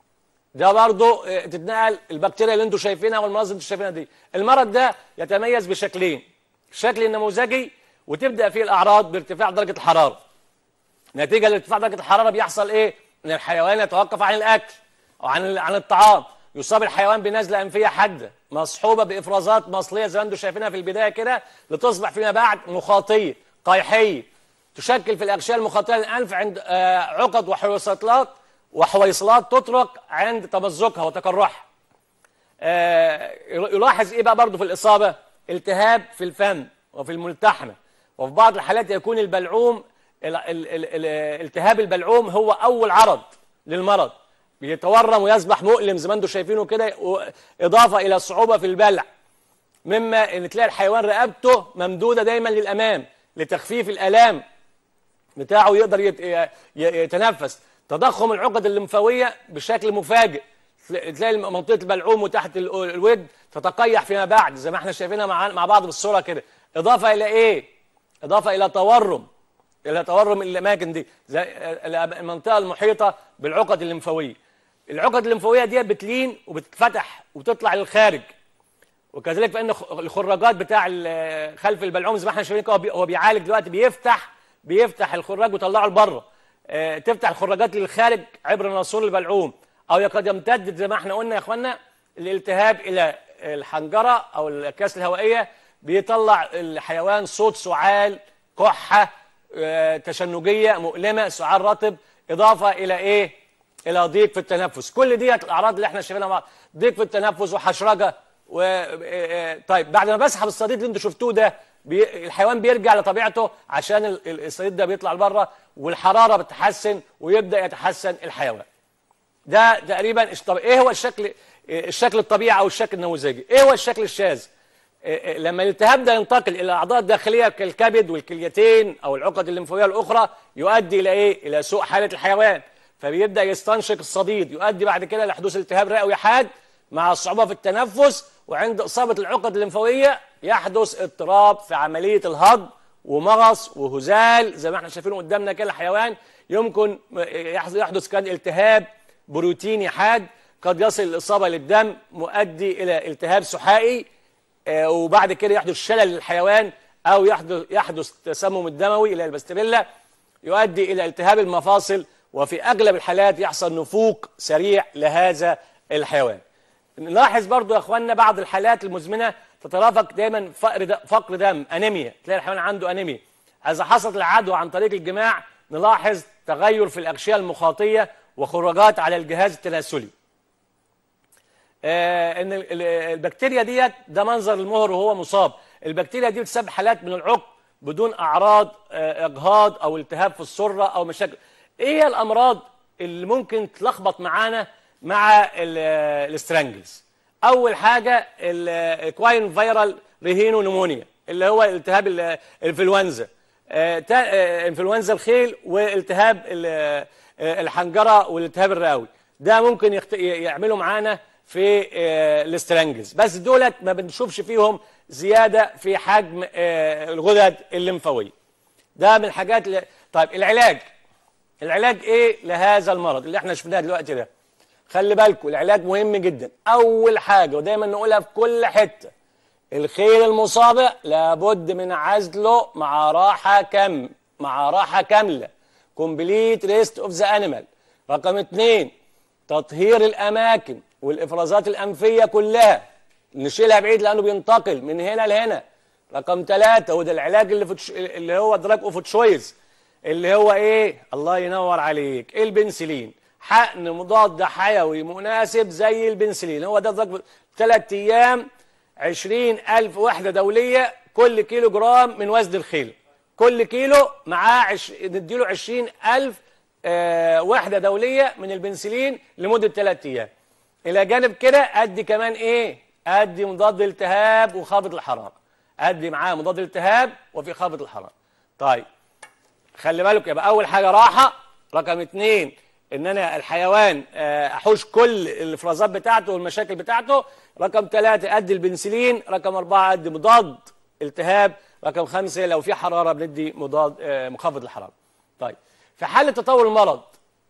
Speaker 1: ده برضه آه، تتنقل البكتيريا اللي انتم شايفينها والمرض اللي انتم شايفينها دي المرض ده يتميز بشكلين الشكل النموذجي وتبدأ فيه الأعراض بارتفاع درجة الحرارة نتيجة لارتفاع درجة الحرارة بيحصل ايه؟ ان الحيوان يتوقف عن الاكل او عن عن الطعام يصاب الحيوان بنزلة انفية حادة مصحوبة بافرازات مصلية زي ما انتم شايفينها في البداية كده لتصبح فيما بعد مخاطية قيحية تشكل في الاغشية المخاطية للانف عند آه، عقد وحويصلات وحويصلات تطرق عند تمزقها وتقرحها آه، يلاحظ ايه بقى برضه في الاصابه التهاب في الفم وفي الملتحمه وفي بعض الحالات يكون البلعوم ال- ال- ال- ال- التهاب البلعوم هو اول عرض للمرض بيتورم ويصبح مؤلم زي ما انتم شايفينه كده و- اضافه الى الصعوبه في البلع مما ان تلاقي الحيوان رقبته ممدوده دايما للامام لتخفيف الالام بتاعه يقدر يت- ي- ي- يتنفس تضخم العقد الليمفاويه بشكل مفاجئ تلا- تلاقي منطقه البلعوم وتحت ال- الود تتقيح فيما بعد زي ما احنا شايفينها مع مع بعض بالصوره كده اضافه الى ايه اضافه الى تورم الى تورم الاماكن دي زي المنطقه المحيطه بالعقد الليمفاويه العقد الليمفاويه دي بتلين وبتتفتح وتطلع للخارج وكذلك فان خ- الخراجات بتاع ال- خلف البلعوم زي ما احنا شايفين كده هو بي- هو بيعالج دلوقتي بيفتح بيفتح الخراج ويطلعه لبره آه، تفتح الخراجات للخارج عبر ناسور البلعوم او قد يمتد زي ما احنا قلنا يا اخوانا الالتهاب الى الحنجره او الاكياس الهوائيه بيطلع الحيوان صوت سعال كحه آه، تشنجيه مؤلمه سعال رطب اضافه الى ايه الى ضيق في التنفس كل ديت الاعراض اللي احنا شايفينها مع بعض ضيق في التنفس وحشرجه و آه، طيب بعد ما بسحب الصديد اللي انتوا شفتوه ده بي... الحيوان بيرجع لطبيعته عشان ال- ال- الصديد ده بيطلع لبره والحراره بتتحسن ويبدا يتحسن الحيوان ده تقريبا إيش- طب ايه هو الشكل الشكل الطبيعي او الشكل النموذجي ايه هو الشكل الشاذ إيه إيه لما الالتهاب ده ينتقل الى الاعضاء الداخليه كالكبد والكليتين او العقد الليمفاويه الاخرى يؤدي الى ايه الى سوء حاله الحيوان فبيبدا يستنشق الصديد يؤدي بعد كده لحدوث التهاب رئوي حاد مع الصعوبه في التنفس وعند اصابه العقد الليمفاويه يحدث اضطراب في عمليه الهضم ومغص وهزال زي ما احنا شايفينه قدامنا كده الحيوان يمكن يحدث يحدث كان التهاب بروتيني حاد قد يصل الإصابة للدم مؤدي إلى التهاب سحائي آه، وبعد كده يحدث شلل للحيوان أو يحدث يحدث تسمم الدموي إلى البستبلة يؤدي إلى التهاب المفاصل وفي أغلب الحالات يحصل نفوق سريع لهذا الحيوان نلاحظ برضو يا اخواننا بعض الحالات المزمنه تترافق دايما فقر د- فقر دم انيميا تلاقي الحيوان عنده انيميا اذا حصلت العدوى عن طريق الجماع نلاحظ تغير في الاغشيه المخاطيه وخراجات على الجهاز التناسلي آه ان ال- ال- البكتيريا ديت ده منظر المهر وهو مصاب البكتيريا دي بتسبب حالات من العقم بدون اعراض آه اجهاض او التهاب في السره او مشاكل ايه هي الامراض اللي ممكن تلخبط معانا مع ال- الاسترانجلز اول حاجه الكواين فيرال ريهينو نمونيا اللي هو التهاب ال- الانفلونزا آه، تا- آه، انفلونزا الخيل والتهاب ال- آه، الحنجره والالتهاب الرئوي ده ممكن يخت... يعملوا معانا في آه، الاسترانجلز بس دولت ما بنشوفش فيهم زياده في حجم آه، الغدد الليمفاويه ده من الحاجات اللي... طيب العلاج العلاج ايه لهذا المرض اللي احنا شفناه دلوقتي ده خلي بالكم العلاج مهم جدا اول حاجه ودايما نقولها في كل حته الخيل المصاب لابد من عزله مع راحه كم مع راحه كامله كومبليت ريست اوف ذا انيمال رقم اثنين تطهير الاماكن والافرازات الانفيه كلها نشيلها بعيد لانه بينتقل من هنا لهنا رقم ثلاثة وده العلاج اللي في تش... اللي هو دراج اوف تشويز اللي هو ايه الله ينور عليك البنسلين حقن مضاد حيوي مناسب زي البنسلين هو ده دراج ثلاث ايام عشرين ألف وحدة دولية كل كيلو جرام من وزن الخيل كل كيلو معاه عش... نديله عشرين ألف آه وحدة دولية من البنسلين لمدة ثلاث أيام إلى جانب كده أدي كمان إيه أدي مضاد التهاب وخافض الحرارة أدي معاه مضاد التهاب وفي خافض الحرارة طيب خلي بالك يبقى اول حاجه راحه رقم اتنين ان انا الحيوان آه، احوش كل الافرازات بتاعته والمشاكل بتاعته رقم ثلاثة ادي البنسلين رقم اربعة ادي مضاد التهاب رقم خمسة لو في حرارة بندي مضاد آه، مخفض الحرارة طيب في حالة تطور المرض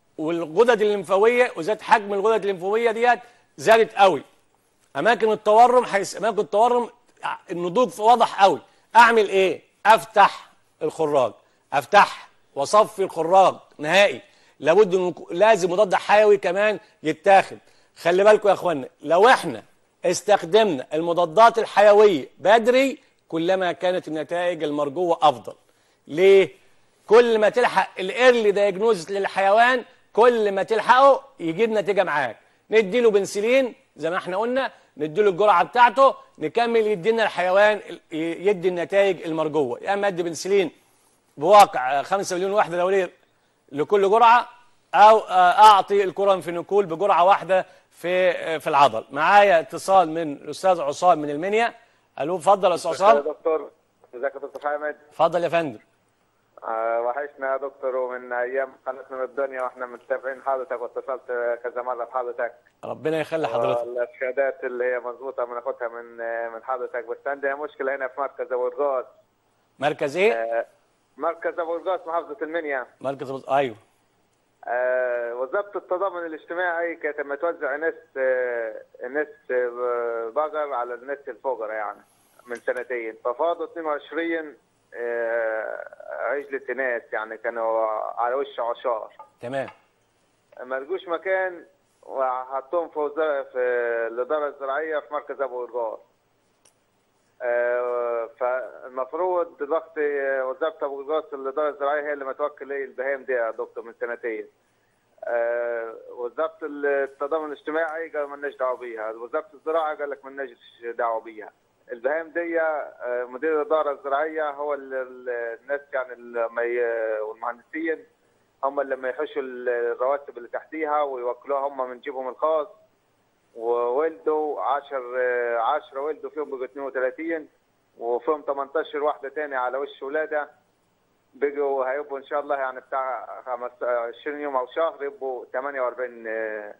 Speaker 1: والغدد الليمفاوية وزاد حجم الغدد الليمفاوية ديت زادت قوي اماكن التورم حيث اماكن التورم النضوج واضح قوي اعمل ايه افتح الخراج افتح واصفي الخراج نهائي لابد إنه يكون- لازم مضاد حيوي كمان يتاخد خلي بالكم يا اخوانا لو احنا استخدمنا المضادات الحيويه بدري كلما كانت النتائج المرجوه افضل ليه كل ما تلحق الايرلي دايجنوز للحيوان كل ما تلحقه يجيب نتيجه معاك نديله بنسلين زي ما احنا قلنا نديله الجرعه بتاعته نكمل يدينا الحيوان ال- يدي النتائج المرجوه يا اما ادي بنسلين بواقع 5 مليون وحده دوليه لكل جرعه او آه، اعطي الكورانفينيكول بجرعه واحده في آه، في العضل معايا اتصال من الاستاذ عصام من المنيا الو اتفضل يا استاذ
Speaker 3: يا
Speaker 1: عصام
Speaker 3: دكتور ازيك يا دكتور حامد
Speaker 1: اتفضل يا فندم
Speaker 3: آه وحشنا يا دكتور ومن ايام قناه من الدنيا واحنا متابعين حضرتك واتصلت كذا مره بحضرتك
Speaker 1: ربنا يخلي حضرتك
Speaker 3: الارشادات اللي هي مظبوطه بناخدها من من حضرتك بس عندنا مشكله هنا في مركز ابو الغاز
Speaker 1: مركز ايه
Speaker 3: آه مركز ابو الغاز محافظه المنيا
Speaker 1: مركز بص... ايوه
Speaker 3: آه وزاره التضامن الاجتماعي كانت لما توزع ناس آه ناس آه بقر على الناس الفقراء يعني من سنتين ففاضوا 22 آه عجلة ناس يعني كانوا على وش عشار
Speaker 1: تمام
Speaker 3: ما لقوش مكان وحطوهم في وزارة في الإدارة الزراعية في مركز أبو إرجار آه فالمفروض دلوقتي وزارة أبو إرجار الإدارة الزراعية هي اللي متوكل إيه البهايم دي يا دكتور من سنتين آه وزارة التضامن الاجتماعي قال مالناش دعوة بيها وزارة الزراعة قال لك مالناش دعوة بيها البهايم دي آه، مدير الاداره الزراعيه هو ال- ال- الناس يعني لما ي- والمهندسين هم اللي لما يحشوا ال- الرواتب اللي تحتيها ويوكلوها هم من جيبهم الخاص وولدوا 10 10 ولدوا فيهم بقوا 32 وفيهم 18 واحده تاني على وش ولاده بقوا هيبقوا ان شاء الله يعني بتاع 25 يوم او شهر يبقوا 48 آه،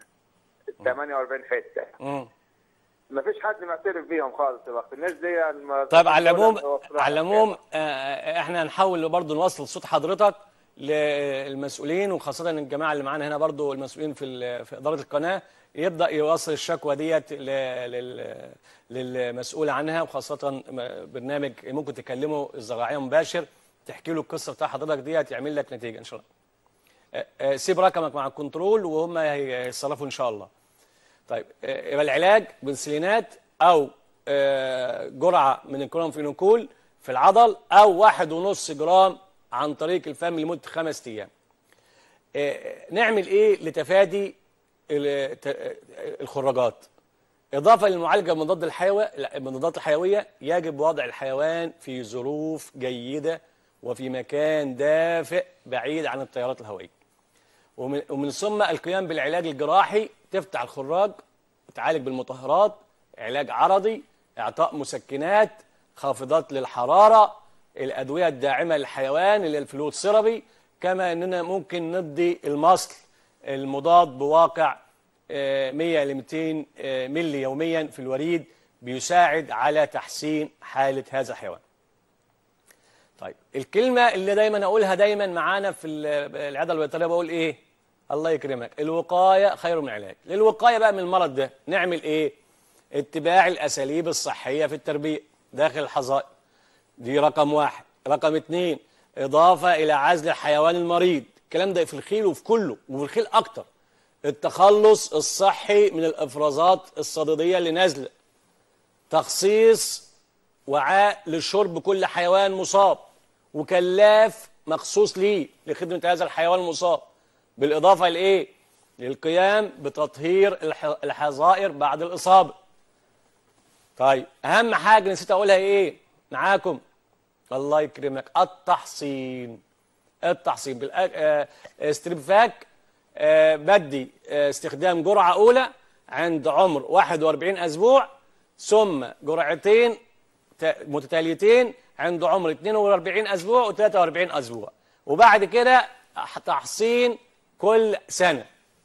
Speaker 3: 48 حته
Speaker 1: مم.
Speaker 3: ما فيش حد معترف بيهم خالص دلوقتي الناس دي الم-
Speaker 1: طيب على العموم
Speaker 3: وفرها
Speaker 1: على العموم آه، احنا هنحاول برضو نوصل صوت حضرتك للمسؤولين وخاصة الجماعة اللي معانا هنا برضو المسؤولين في ال- في إدارة القناة يبدأ يوصل الشكوى ديت ل- لل- للمسؤول عنها وخاصة م- برنامج ممكن تكلمه الزراعية مباشر تحكي له القصة بتاع حضرتك ديت يعمل لك نتيجة إن شاء الله. آه، آه، سيب رقمك مع الكنترول وهم هيتصرفوا إن شاء الله. طيب آه، يبقى العلاج بنسلينات او آه، جرعه من الكلونفينوكول في العضل او واحد ونص جرام عن طريق الفم لمده خمس ايام. آه، نعمل ايه لتفادي ال- ت- آه، الخراجات؟ اضافه للمعالجه بالمضاد الحيوي بالمضادات الحيويه يجب وضع الحيوان في ظروف جيده وفي مكان دافئ بعيد عن التيارات الهوائيه. ومن, ومن ثم القيام بالعلاج الجراحي تفتح الخراج تعالج بالمطهرات علاج عرضي اعطاء مسكنات خافضات للحراره الادويه الداعمه للحيوان اللي هي الفلويد سيرابي كما اننا ممكن ندي المصل المضاد بواقع آه، 100 ل 200 آه، ملي يوميا في الوريد بيساعد على تحسين حاله هذا الحيوان طيب الكلمة اللي دايما أقولها دايما معانا في ال- العيادة البيطرية بقول إيه؟ الله يكرمك الوقاية خير من العلاج للوقاية بقى من المرض ده نعمل إيه؟ اتباع الأساليب الصحية في التربية داخل الحظائر دي رقم واحد رقم اتنين إضافة إلى عزل الحيوان المريض الكلام ده في الخيل وفي كله وفي الخيل أكتر التخلص الصحي من الإفرازات الصديدية اللي نازلة تخصيص وعاء لشرب كل حيوان مصاب وكلاف مخصوص ليه لخدمة هذا الحيوان المصاب بالإضافة لإيه؟ للقيام بتطهير الح- الحظائر بعد الإصابة طيب أهم حاجة نسيت أقولها إيه؟ معاكم الله يكرمك التحصين التحصين بالأ- آه، استريبفاك آه، بدي آه، استخدام جرعة أولى عند عمر 41 أسبوع ثم جرعتين ت- متتاليتين عند عمر 42 أسبوع و43 أسبوع وبعد كده تحصين كل سنة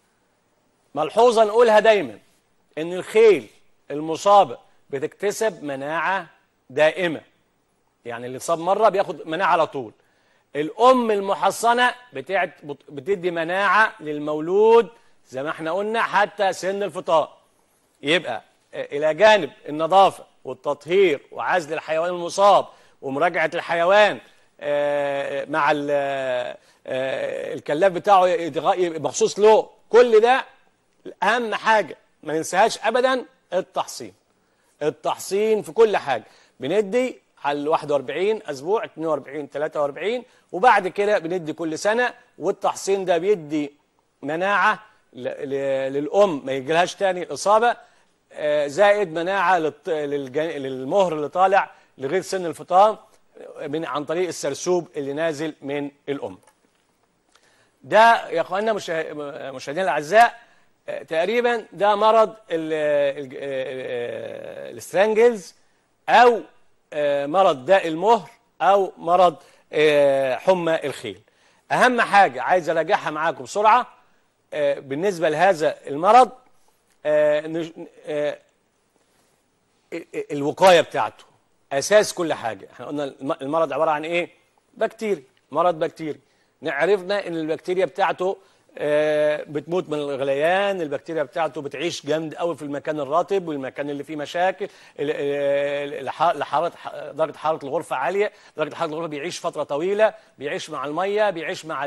Speaker 1: ملحوظة نقولها دايما إن الخيل المصابة بتكتسب مناعة دائمة يعني اللي اتصاب مره بياخد مناعه على طول الام المحصنه بتعت بت- بتدي مناعه للمولود زي ما احنا قلنا حتى سن الفطام يبقى آه، الى جانب النظافه والتطهير وعزل الحيوان المصاب ومراجعه الحيوان آه، مع ال- آه، الكلاف بتاعه يتغ- يبقى مخصوص له كل ده اهم حاجه ما ننساهاش ابدا التحصين التحصين في كل حاجه بندي على ال 41 اسبوع 42 43 وبعد كده بندي كل سنه والتحصين ده بيدي مناعه ل- ل- للام ما يجيلهاش تاني الاصابه آه، زائد مناعه للط- للج- للمهر اللي طالع لغايه سن الفطام من عن طريق السرسوب اللي نازل من الام. ده يا اخواننا مشا- مشاهدينا الاعزاء آه، تقريبا ده مرض ال- ال- آه، السترانجلز او آه، مرض داء المهر او مرض آه، حمى الخيل اهم حاجه عايز اراجعها معاكم بسرعه آه، بالنسبه لهذا المرض آه، نج- آه، ال- الوقايه بتاعته اساس كل حاجه احنا قلنا الم- المرض عباره عن ايه بكتيري مرض بكتيري عرفنا ان البكتيريا بتاعته آه، بتموت من الغليان البكتيريا بتاعته بتعيش جامد قوي في المكان الرطب والمكان اللي فيه مشاكل ال- ال- الح- الحراره درجه حراره الغرفه عاليه درجه حراره الغرفه بيعيش فتره طويله بيعيش مع الميه بيعيش مع ال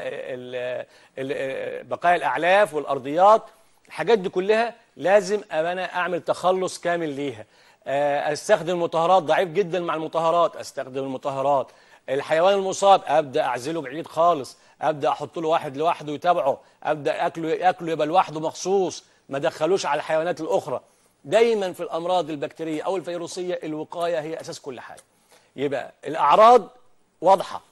Speaker 1: ال ال بقايا الاعلاف والارضيات الحاجات دي كلها لازم أبقى انا اعمل تخلص كامل ليها آه، استخدم المطهرات ضعيف جدا مع المطهرات استخدم المطهرات الحيوان المصاب ابدا اعزله بعيد خالص ابدا احط له واحد لوحده يتابعه ابدا اكله اكله يبقى لوحده مخصوص ما دخلوش على الحيوانات الاخرى دايما في الامراض البكتيريه او الفيروسيه الوقايه هي اساس كل حاجه يبقى الاعراض واضحه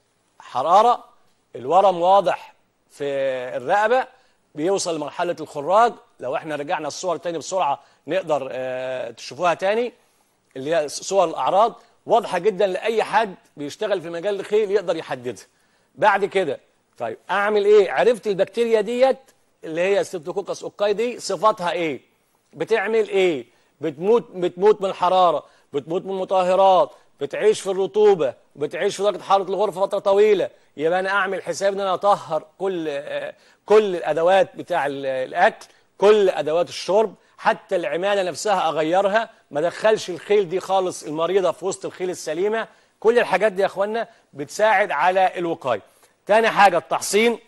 Speaker 1: حراره الورم واضح في الرقبه بيوصل لمرحله الخراج لو احنا رجعنا الصور تاني بسرعه نقدر آه، تشوفوها تاني اللي هي صور الاعراض واضحه جدا لاي حد بيشتغل في مجال الخيل يقدر يحددها بعد كده طيب اعمل ايه عرفت البكتيريا ديت اللي هي ستريبتوكوكس اوكاي دي صفاتها ايه بتعمل ايه بتموت بتموت من الحراره بتموت من المطهرات بتعيش في الرطوبه بتعيش في درجه حراره الغرفه فتره طويله يبقى انا اعمل حساب ان انا اطهر كل آه، كل الادوات بتاع ال- الاكل كل ادوات الشرب حتى العماله نفسها اغيرها ما ادخلش الخيل دي خالص المريضه في وسط الخيل السليمه كل الحاجات دي يا اخوانا بتساعد على الوقايه تاني حاجه التحصين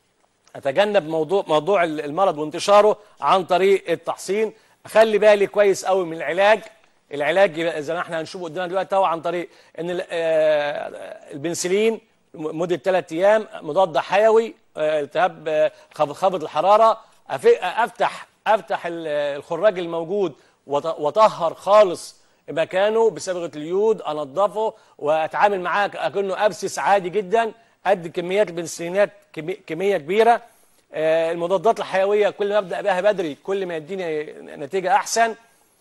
Speaker 1: اتجنب موضوع موضوع المرض وانتشاره عن طريق التحصين اخلي بالي كويس قوي من العلاج العلاج يبقى زي ما احنا هنشوفه قدامنا دلوقتي اهو عن طريق ان ال- آه، البنسلين مده ثلاث ايام مضاد حيوي آه، التهاب آه، خفض خفض الحراره أف- افتح افتح ال- الخراج الموجود وط- واطهر خالص مكانه بصبغه اليود انضفه واتعامل معاه كانه ابسس عادي جدا ادي كميات البنسلينات كمي- كميه كبيره آه، المضادات الحيويه كل ما ابدا بها بدري كل ما يديني نتيجه احسن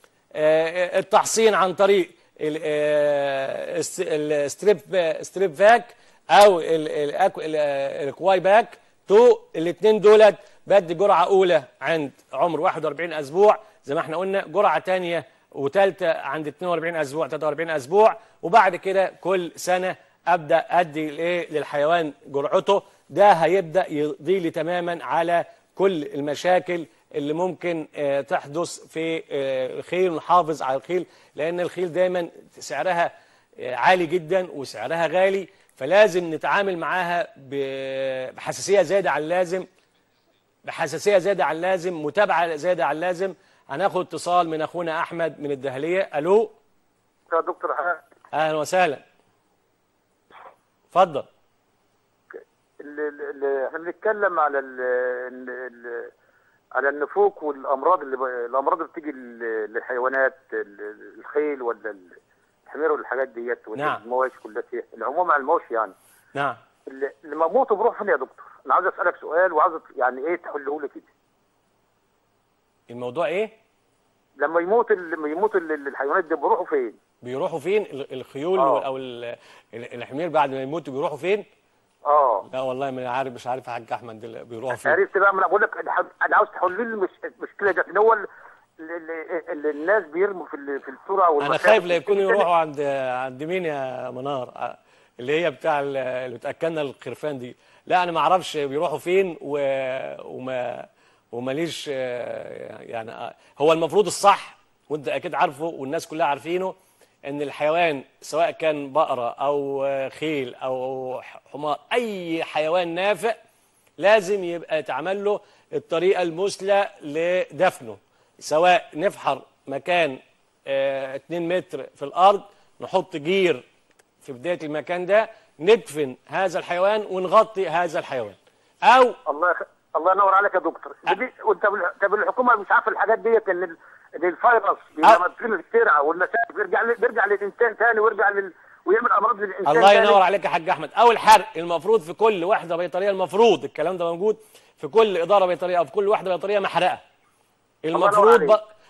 Speaker 1: آه، التحصين عن طريق ال- آه، الس- الستريب ستريب فاك او ال- ال- الأكو- ال- آه، الكواي باك تو الاثنين دولت بدي جرعه اولى عند عمر 41 اسبوع زي ما احنا قلنا جرعه ثانيه وثالثه عند 42 اسبوع 43 اسبوع وبعد كده كل سنه ابدا ادي الايه للحيوان جرعته ده هيبدا يقضي لي تماما على كل المشاكل اللي ممكن آه، تحدث في آه، الخيل ونحافظ على الخيل لان الخيل دايما سعرها آه، عالي جدا وسعرها غالي فلازم نتعامل معاها ب- بحساسيه زياده عن اللازم بحساسيه زياده عن اللازم متابعه زياده عن اللازم هناخد اتصال من اخونا احمد من الدهليه الو
Speaker 3: يا دكتور حنان
Speaker 1: اهلا وسهلا اتفضل
Speaker 3: اللي اللي- احنا بنتكلم على ال ال ال على النفوق والامراض اللي ب- الامراض اللي بتيجي لل- للحيوانات ال- الخيل ولا ال- الحمير والحاجات ديت
Speaker 1: نعم.
Speaker 3: والمواشي كلها فيها العموم على المواشي يعني
Speaker 1: نعم
Speaker 3: اللي لما موتوا بروح فين يا دكتور؟ انا عاوز اسالك سؤال وعاوز يعني ايه تحله لي كده
Speaker 1: الموضوع ايه
Speaker 3: لما يموت ال- لما يموت ال- ال- الحيوانات دي بيروحوا فين؟
Speaker 1: بيروحوا فين ال- الخيول
Speaker 3: آه.
Speaker 1: او ال- ال- الحمير بعد ما يموتوا بيروحوا فين
Speaker 3: اه
Speaker 1: لا والله ما عارف مش عارف يا حاج احمد دل- بيروحوا فين
Speaker 3: عرفت بقى ما انا بقول لك انا حب- أنا عاوز تحل لي المش- المشكله دي ان هو ال- ال- ال- اللي الناس بيرموا في ال- في الصوره
Speaker 1: انا
Speaker 3: والمشاكل
Speaker 1: خايف لا يكونوا
Speaker 3: كده.
Speaker 1: يروحوا عند عند مين يا منار ع- اللي هي بتاع ال- اللي بتاكلنا الخرفان دي لا انا ما اعرفش بيروحوا فين و... وما وماليش آه، يعني آه، هو المفروض الصح وانت اكيد عارفه والناس كلها عارفينه ان الحيوان سواء كان بقره او آه، خيل او حمار اي حيوان نافع لازم يبقى يتعمل له الطريقه المثلى لدفنه سواء نفحر مكان 2 متر في الارض نحط جير في بدايه المكان ده ندفن هذا الحيوان ونغطي هذا الحيوان او
Speaker 3: الله يخ... الله ينور عليك يا دكتور دي... وانت بال... طب الحكومه مش عارفه الحاجات ديت ان ال... ان الفيروس لما بتصير الترعه والمشاكل بيرجع ل... بيرجع للانسان ثاني ويرجع لل... ويعمل امراض للانسان
Speaker 1: الله
Speaker 3: تاني.
Speaker 1: ينور عليك يا حاج احمد اول حرق المفروض في كل وحده بيطريه المفروض الكلام ده موجود في كل اداره بيطريه او في كل وحده بيطريه محرقه
Speaker 3: ينور
Speaker 1: المفروض ب...
Speaker 3: عليك.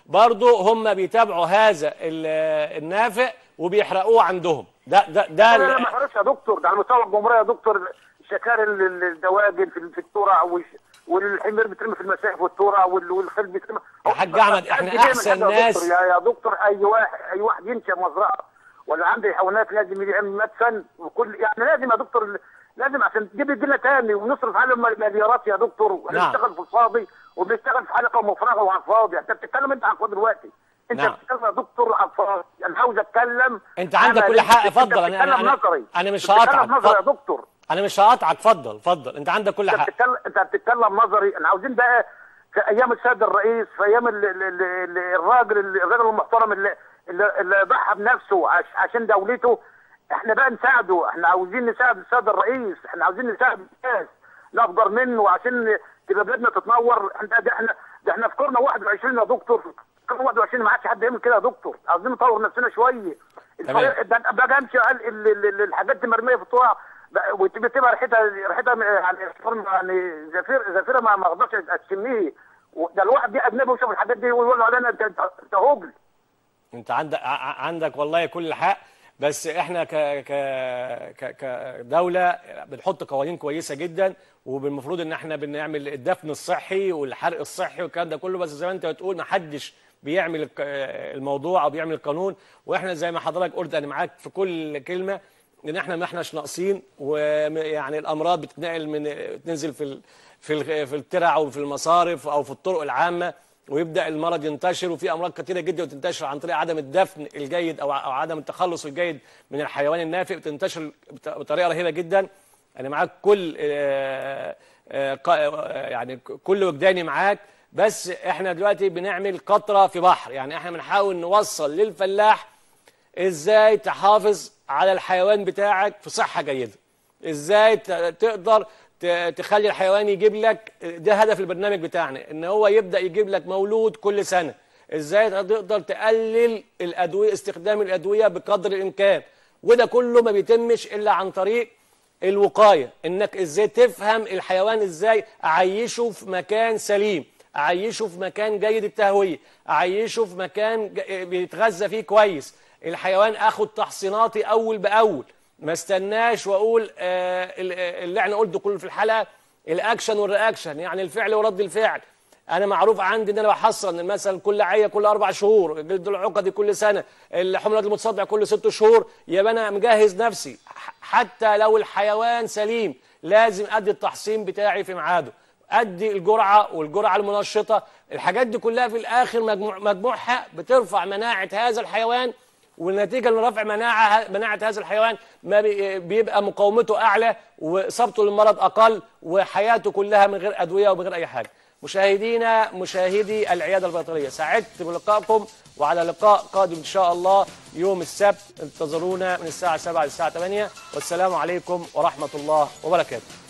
Speaker 1: برضو هم بيتابعوا هذا ال- النافق وبيحرقوه عندهم ده ده ده
Speaker 4: لا لا ما حرصش يا دكتور ده على مستوى الجمهوريه يا دكتور شكار ال- ال- الدواجن في في الترع والش- والحمير بيترمي في المساحف والترع وال- والخيل بيترمي
Speaker 1: يا حاج أحمد، إحنا
Speaker 4: قد كده من
Speaker 1: أحسن
Speaker 4: كده يا
Speaker 1: ناس.
Speaker 4: دكتور. يا يا دكتور اي واحد اي واحد ينشا مزرعه ولا عنده حيوانات لازم يعمل مدفن وكل يعني لازم يا دكتور لازم عشان تجيب الدنيا تاني ونصرف عليهم مليارات يا دكتور
Speaker 1: نعم.
Speaker 4: ونشتغل في الفاضي وبنشتغل في حلقه مفرغه وعلى الفاضي انت بتتكلم انت عن الفاضي دلوقتي انت
Speaker 1: نعم.
Speaker 4: بتتكلم يا دكتور عن الفاضي انا عاوز اتكلم
Speaker 1: انت عندك
Speaker 4: عملي.
Speaker 1: كل حق
Speaker 4: انت
Speaker 1: اتفضل انا
Speaker 4: بتتكلم
Speaker 1: انا
Speaker 4: نظري
Speaker 1: انا مش
Speaker 4: بتتكلم
Speaker 1: هقاطعك
Speaker 4: نظري يا
Speaker 1: اتفضل.
Speaker 4: دكتور
Speaker 1: انا مش هقاطعك اتفضل اتفضل انت عندك كل
Speaker 4: انت
Speaker 1: حق
Speaker 4: بتتكلم انت بتتكلم نظري احنا عاوزين بقى في ايام السيد الرئيس في ايام ال ال ال ال الراجل الراجل المحترم اللي اللي, اللي ضحى بنفسه عش عشان دولته احنا بقى نساعده احنا عاوزين نساعد السيد الرئيس احنا عاوزين نساعد الناس نفجر منه عشان تبقى بلادنا تتنور احنا ده احنا ده احنا في قرن 21 يا دكتور قرن 21 ما عادش حد يعمل كده يا دكتور عاوزين نطور نفسنا شويه
Speaker 1: تمام.
Speaker 4: الفريق- ده بقى امشي قال ال- ال- ال- الحاجات دي مرميه في الطرق بقى- وتبقى تبقى ريحتها ريحتها يعني يعني زفير زفيره ما ما اقدرش اشميه ده الواحد دي اجنبي ويشوف الحاجات دي ويقول له علينا انت انت أنت هبل
Speaker 1: انت عندك ع- ع- عندك والله كل حق بس احنا ك ك ك كدوله بنحط قوانين كويسه جدا وبالمفروض ان احنا بنعمل الدفن الصحي والحرق الصحي والكلام ده كله بس زي ما انت بتقول ما حدش بيعمل الق- الموضوع او بيعمل القانون واحنا زي ما حضرتك قلت انا معاك في كل كلمه ان احنا ما احناش ناقصين ويعني الامراض بتتنقل من تنزل في ال- في ال- في الترع وفي المصارف او في الطرق العامه ويبدا المرض ينتشر وفي امراض كثيره جدا وتنتشر عن طريق عدم الدفن الجيد او او عدم التخلص الجيد من الحيوان النافق بتنتشر بط- بطريقه رهيبه جدا انا معاك كل آه، آه، قا- آه، يعني كل وجداني معاك بس احنا دلوقتي بنعمل قطره في بحر يعني احنا بنحاول نوصل للفلاح ازاي تحافظ على الحيوان بتاعك في صحه جيده ازاي ت- تقدر ت- تخلي الحيوان يجيب لك ده هدف البرنامج بتاعنا ان هو يبدا يجيب لك مولود كل سنه ازاي تقدر تقلل الادويه استخدام الادويه بقدر الامكان وده كله ما بيتمش الا عن طريق الوقايه انك ازاي تفهم الحيوان ازاي اعيشه في مكان سليم اعيشه في مكان جيد التهويه اعيشه في مكان ج- بيتغذى فيه كويس الحيوان اخد تحصيناتي اول باول ما استناش واقول آه ال- اللي احنا قلته كله في الحلقه الاكشن والرياكشن يعني الفعل ورد الفعل انا معروف عندي ان انا بحصن مثلا كل عيه كل اربع شهور جلد العقدي كل سنه الحملات المتصدع كل ست شهور يبقى انا مجهز نفسي ح- حتى لو الحيوان سليم لازم ادي التحصين بتاعي في ميعاده ادي الجرعه والجرعه المنشطه الحاجات دي كلها في الاخر مجموع مجموعها بترفع مناعه هذا الحيوان والنتيجه لرفع مناعه مناعه هذا الحيوان ما بي- بيبقى مقاومته اعلى واصابته للمرض اقل وحياته كلها من غير ادويه ومن غير اي حاجه مشاهدينا مشاهدي العياده البيطريه سعدت بلقائكم وعلى لقاء قادم ان شاء الله يوم السبت انتظرونا من الساعه 7 للساعه 8 والسلام عليكم ورحمه الله وبركاته